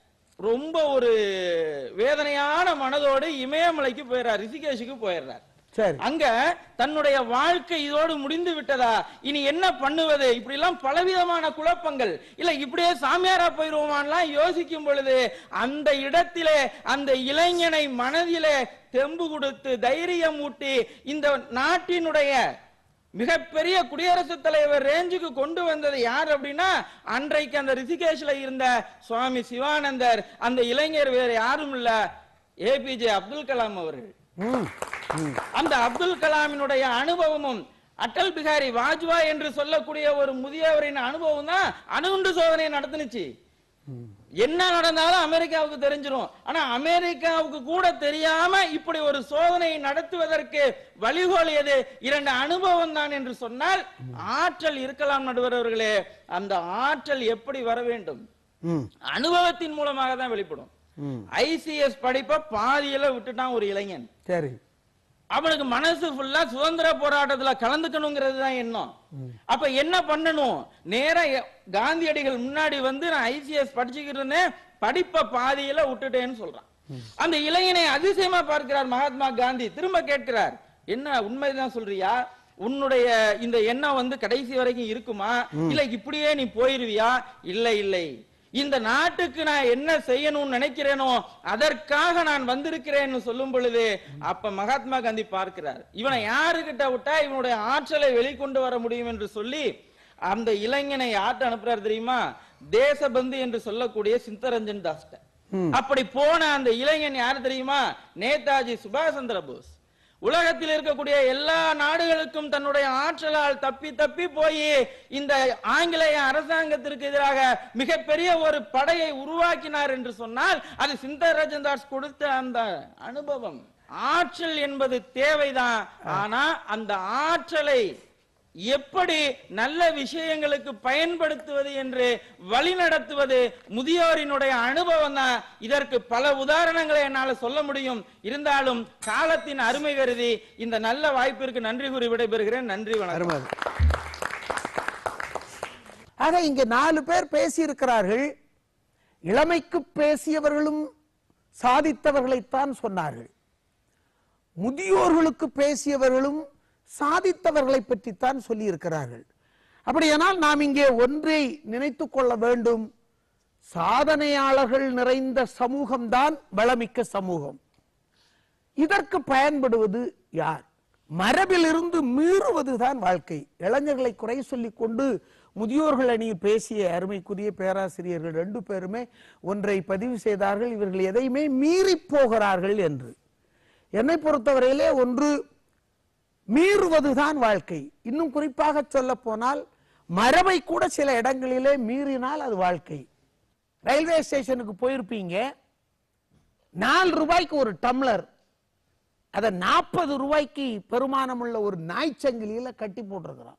ரொம்ப ஒரு வேதனையான மனதோடு இமயமலைக்கு போயிடுறார் ரிஷிகேஷுக்கு போயிடுறார் சரி. அங்க தன்னுடைய வாழ்க்கை இதோடு முடிந்து விட்டதா இனி என்ன பண்ணுவது இப்படி எல்லாம் பலவிதமான குழப்பங்கள் இல்ல இப்படியே சாமியாரா போயிருவோமான்லாம் யோசிக்கும் பொழுது அந்த இடத்திலே அந்த இளைஞனை மனதிலே தெம்பு கொடுத்து தைரியம் ஊட்டி இந்த நாட்டினுடைய மிகப்பெரிய குடியரசுத் தலைவர் ரேஞ்சுக்கு கொண்டு வந்தது யார் அப்படின்னா அன்றைக்கு அந்த ரிஷிகேஷ்ல இருந்த சுவாமி சிவானந்தர் அந்த இளைஞர் வேற யாரும் இல்ல ஏபிஜே அப்துல் கலாம் அவர்கள் ம், ம். அந்த அப்துல் கலாமினுடைய அனுபவமும் அடல் பிகாரி வாஜ்பாய் என்று சொல்லக்கூடிய ஒரு முதியவரின் அனுபவம் தான் அணுகுண்டு சோதனை நடத்துனுச்சு என்ன நடந்தாலும் அமெரிக்காவுக்கு தெரிஞ்சிரும் ஆனா அமெரிக்காவுக்கு கூட தெரியாம இப்படி ஒரு சோதனையை நடத்துவதற்கு வழிகோலியது இரண்டு அனுபவம் தான் என்று சொன்னால் ஆற்றல் இருக்கலாம் நடுவர் அவர்களே அந்த ஆற்றல் எப்படி வர வேண்டும் ம், அனுபவத்தின் மூலமாக தான் வெளிப்படும் ம். ஐசிஎஸ் படிப்பை பாதியில விட்டுட்டான் ஒரு இளைஞன் சரி அவனுக்கு மனசு ஃபுல்லா சுதந்திர போராட்டத்துல கலந்துக்கணுங்கிறது தான் எண்ணம் அப்ப என்ன பண்ணணும் நேரா எ- காந்தியடிகள் முன்னாடி வந்து நான் ஐசிஎஸ் படிச்சுக்கிட்டு இருந்தேன் படிப்பை பாதியில விட்டுட்டேன்னு சொல்றான் அந்த இளைஞனை அதிசயமா பார்க்கிறார் மகாத்மா காந்தி திரும்ப கேட்கிறார் என்ன உண்மைதான் சொல்றியா உன்னுடைய இந்த எண்ணம் வந்து கடைசி வரைக்கும் இருக்குமா இல்ல இப்படியே நீ போயிருவியா இல்லை இல்லை இந்த நாட்டுக்கு நான் என்ன செய்யணும்னு நினைக்கிறேனோ அதற்காக நான் வந்திருக்கிறேன்னு சொல்லும் பொழுது அப்ப மகாத்மா காந்தி பார்க்கிறார் இவனை யாருகிட்ட விட்டா இவனுடைய ஆற்றலை வெளிக்கொண்டு வர முடியும் என்று சொல்லி அந்த இளைஞனை யார்ட்ட அனுப்புறாரு தெரியுமா தேசபந்து என்று சொல்லக்கூடிய சித்தரஞ்சன் தாஸ்ட அப்படி போன அந்த இளைஞன் யார் தெரியுமா நேதாஜி சுபாஷ் சந்திர போஸ் உலகத்தில் இருக்கக்கூடிய எல்லா நாடுகளுக்கும் தன்னுடைய ஆற்றலால் தப்பி தப்பி போய் இந்த ஆங்கிலேய அரசாங்கத்திற்கு எதிராக மிகப்பெரிய ஒரு படையை உருவாக்கினார் என்று சொன்னால் அது சிந்தரஜன் தாஸ் கொடுத்த அந்த அனுபவம் ஆற்றல் என்பது தேவைதான் ஆனா அந்த ஆற்றலை எப்படி நல்ல விஷயங்களுக்கு பயன்படுத்துவது என்று வழிநடத்துவது முதியோரினுடைய அனுபவம் தான் இதற்கு பல உதாரணங்களை என்னால சொல்ல முடியும் இருந்தாலும் காலத்தின் அருமை கருதி இந்த நல்ல வாய்ப்பிற்கு நன்றி கூறி விடைபெறுகிறேன் நன்றி வணக்கம் அருமை ஆக இங்க நாலு பேர் பேசி இருக்கிறார்கள் இளமைக்கு பேசியவர்களும் சாதித்தவர்களைத்தான் சொன்னார்கள் முதியோர்களுக்கு பேசியவர்களும் சாதித்தவர்களை பற்றித்தான் சொல்லி இருக்கிறார்கள் அப்படியானால் நாம் இங்கே ஒன்றை நினைத்துக் கொள்ள வேண்டும் சாதனையாளர்கள் நிறைந்த சமூகம்தான் வளமிக்க சமூகம் இதற்கு பயன்படுவது யார் மரபிலிருந்து மீறுவதுதான் வாழ்க்கை இளைஞர்களை குறை சொல்லிக் கொண்டு முதியோர்கள் அணியில் பேசிய அருமைக்குரிய பேராசிரியர்கள் ரெண்டு பேருமே ஒன்றை பதிவு செய்தார்கள் இவர்கள் எதையுமே மீறி போகிறார்கள் என்று என்னை பொறுத்தவரையிலே ஒன்று மீறுவதுதான் வாழ்க்கை இன்னும் குறிப்பாக சொல்ல போனால் மரபை கூட சில இடங்களிலே மீறினால் அது வாழ்க்கை ரயில்வே ஸ்டேஷனுக்கு போயிருப்பீங்க நாலு ரூபாய்க்கு ஒரு டம்ளர் அதை நாற்பது ரூபாய்க்கு பெருமானமுள்ள ஒரு நாய்ச்சங்கிலியில கட்டி போட்டிருக்கிறான்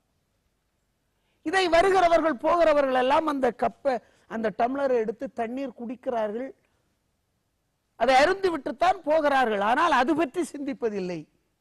இதை வருகிறவர்கள் போகிறவர்கள் எல்லாம் அந்த கப்பை அந்த டம்ளரை எடுத்து தண்ணீர் குடிக்கிறார்கள் அதை அருந்து விட்டுத்தான் போகிறார்கள் ஆனால் அது பற்றி சிந்திப்பதில்லை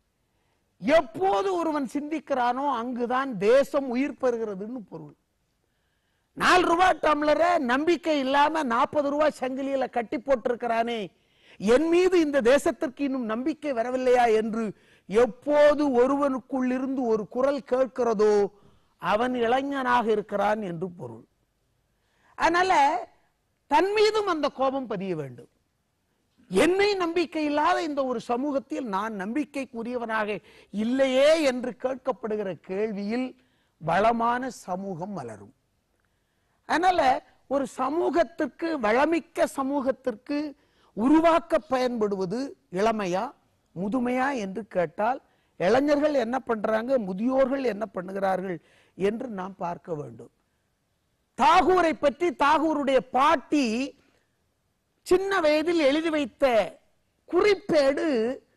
எப்போது ஒருவன் சிந்திக்கிறானோ அங்குதான் தேசம் உயிர் பெறுகிறதுன்னு பொருள் நாலு ரூபாய் டம்ளரை நம்பிக்கை இல்லாம நாற்பது ரூபாய் சங்கிலியில கட்டி போட்டிருக்கிறானே என் மீது இந்த தேசத்திற்கு இன்னும் நம்பிக்கை வரவில்லையா என்று எப்போது ஒருவனுக்குள் இருந்து ஒரு குரல் கேட்கிறதோ அவன் இளைஞனாக இருக்கிறான் என்று பொருள் அதனால தன் மீதும் அந்த கோபம் பதிய வேண்டும் என்னை நம்பிக்கை இல்லாத இந்த ஒரு சமூகத்தில் நான் நம்பிக்கைக்குரியவனாக இல்லையே என்று கேட்கப்படுகிற கேள்வியில் வளமான சமூகம் மலரும் அதனால ஒரு சமூகத்திற்கு வளமிக்க சமூகத்திற்கு உருவாக்க பயன்படுவது இளமையா முதுமையா என்று கேட்டால் இளைஞர்கள் என்ன பண்றாங்க முதியோர்கள் என்ன பண்ணுகிறார்கள் என்று நாம் பார்க்க வேண்டும் தாகூரை பற்றி தாகூருடைய பாட்டி சின்ன வயதில் எழுதி வைத்த குறிப்பேடு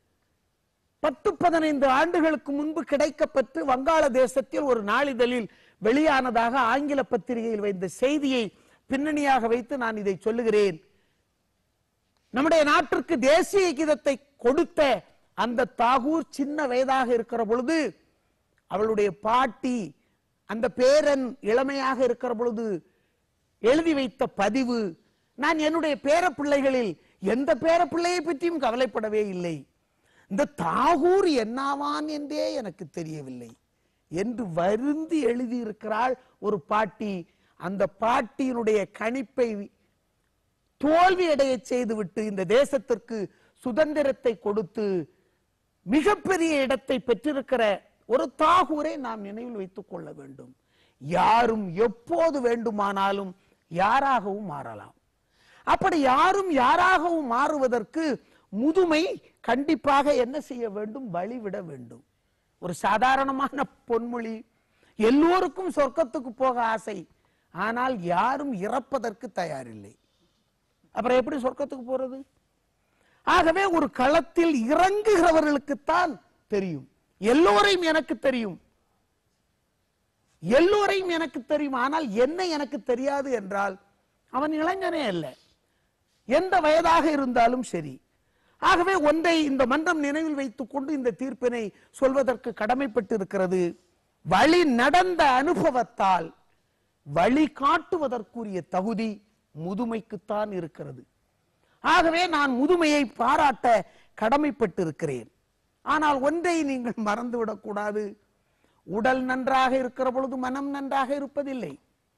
பத்து பதினைந்து ஆண்டுகளுக்கு முன்பு கிடைக்கப்பட்டு வங்காள தேசத்தில் ஒரு நாளிதழில் வெளியானதாக ஆங்கில பத்திரிகையில் வைத்த செய்தியை பின்னணியாக வைத்து நான் இதை சொல்லுகிறேன் நம்முடைய நாட்டிற்கு தேசிய கீதத்தை கொடுத்த அந்த தாகூர் சின்ன வயதாக இருக்கிற பொழுது அவளுடைய பாட்டி அந்த பேரன் இளமையாக இருக்கிற பொழுது எழுதி வைத்த பதிவு நான் என்னுடைய பேர பிள்ளைகளில் எந்த பேர பிள்ளையை பற்றியும் கவலைப்படவே இல்லை இந்த தாகூர் என்னாவான் என்றே எனக்கு தெரியவில்லை என்று வருந்தி எழுதியிருக்கிறாள் ஒரு பாட்டி அந்த பாட்டியினுடைய கணிப்பை தோல்வி அடைய செய்துவிட்டு இந்த தேசத்திற்கு சுதந்திரத்தை கொடுத்து மிகப்பெரிய இடத்தை பெற்றிருக்கிற ஒரு தாகூரை நாம் நினைவில் வைத்துக் கொள்ள வேண்டும் யாரும் எப்போது வேண்டுமானாலும் யாராகவும் மாறலாம் அப்படி யாரும் யாராகவும் மாறுவதற்கு முதுமை கண்டிப்பாக என்ன செய்ய வேண்டும் வழிவிட வேண்டும் ஒரு சாதாரணமான பொன்மொழி எல்லோருக்கும் சொர்க்கத்துக்கு போக ஆசை ஆனால் யாரும் இறப்பதற்கு தயாரில்லை அப்புறம் எப்படி சொர்க்கத்துக்கு போறது ஆகவே ஒரு களத்தில் இறங்குகிறவர்களுக்குத்தான் தெரியும் எல்லோரையும் எனக்கு தெரியும் எல்லோரையும் எனக்கு தெரியும் ஆனால் என்ன எனக்கு தெரியாது என்றால் அவன் இளைஞனே அல்ல எந்த வயதாக இருந்தாலும் சரி ஆகவே ஒன்றை இந்த மன்றம் நினைவில் வைத்துக் கொண்டு இந்த தீர்ப்பினை சொல்வதற்கு கடமைப்பட்டிருக்கிறது வழி நடந்த அனுபவத்தால் வழி காட்டுவதற்குரிய தகுதி முதுமைக்குத்தான் இருக்கிறது ஆகவே நான் முதுமையை பாராட்ட கடமைப்பட்டிருக்கிறேன் ஆனால் ஒன்றை நீங்கள் மறந்துவிடக் கூடாது உடல் நன்றாக இருக்கிற பொழுது மனம் நன்றாக இருப்பதில்லை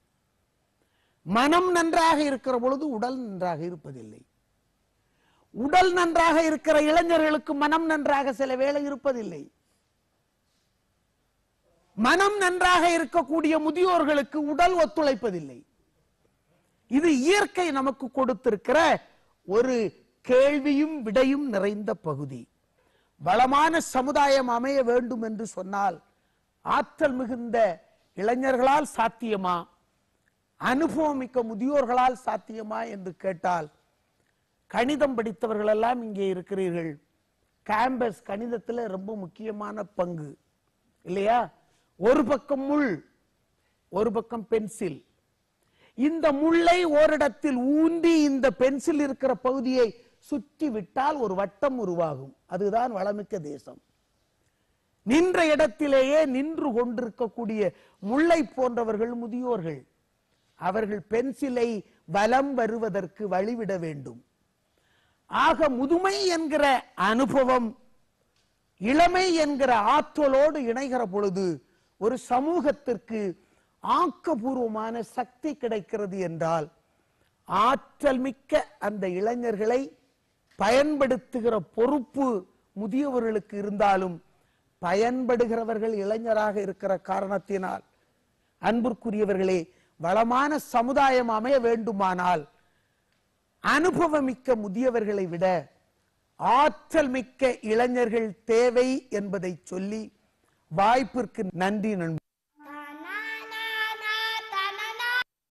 மனம் நன்றாக இருக்கிற பொழுது உடல் நன்றாக இருப்பதில்லை உடல் நன்றாக இருக்கிற இளைஞர்களுக்கு மனம் நன்றாக சில வேளை இருப்பதில்லை மனம் நன்றாக இருக்கக்கூடிய முதியோர்களுக்கு உடல் ஒத்துழைப்பதில்லை இது இயற்கை நமக்கு கொடுத்திருக்கிற ஒரு கேள்வியும் விடையும் நிறைந்த பகுதி வளமான சமுதாயம் அமைய வேண்டும் என்று சொன்னால் ஆற்றல் மிகுந்த இளைஞர்களால் சாத்தியமா அனுபவமிக்க முதியோர்களால் சாத்தியமா என்று கேட்டால் கணிதம் படித்தவர்கள் எல்லாம் இங்கே இருக்கிறீர்கள் கேம்பஸ் கணிதத்துல ரொம்ப முக்கியமான பங்கு இல்லையா ஒரு பக்கம் முள் ஒரு பக்கம் பென்சில் இந்த முள்ளை ஓரிடத்தில் ஊன்றி இந்த பென்சில் இருக்கிற பகுதியை சுற்றி விட்டால் ஒரு வட்டம் உருவாகும் அதுதான் வளமிக்க தேசம் நின்ற இடத்திலேயே நின்று கொண்டிருக்கக்கூடிய முல்லை போன்றவர்கள் முதியோர்கள் அவர்கள் பென்சிலை வலம் வருவதற்கு வழிவிட வேண்டும் ஆக முதுமை என்கிற அனுபவம் இளமை என்கிற ஆற்றலோடு இணைகிற பொழுது ஒரு சமூகத்திற்கு ஆக்கபூர்வமான சக்தி கிடைக்கிறது என்றால் ஆற்றல் மிக்க அந்த இளைஞர்களை பயன்படுத்துகிற பொறுப்பு முதியவர்களுக்கு இருந்தாலும் பயன்படுகிறவர்கள் இளைஞராக இருக்கிற காரணத்தினால் அன்பிற்குரியவர்களே வளமான சமுதாயம் அமைய வேண்டுமானால் அனுபவமிக்க முதியவர்களை விட ஆற்றல் மிக்க இளைஞர்கள் தேவை என்பதை சொல்லி வாய்ப்பிற்கு நன்றி நண்பர்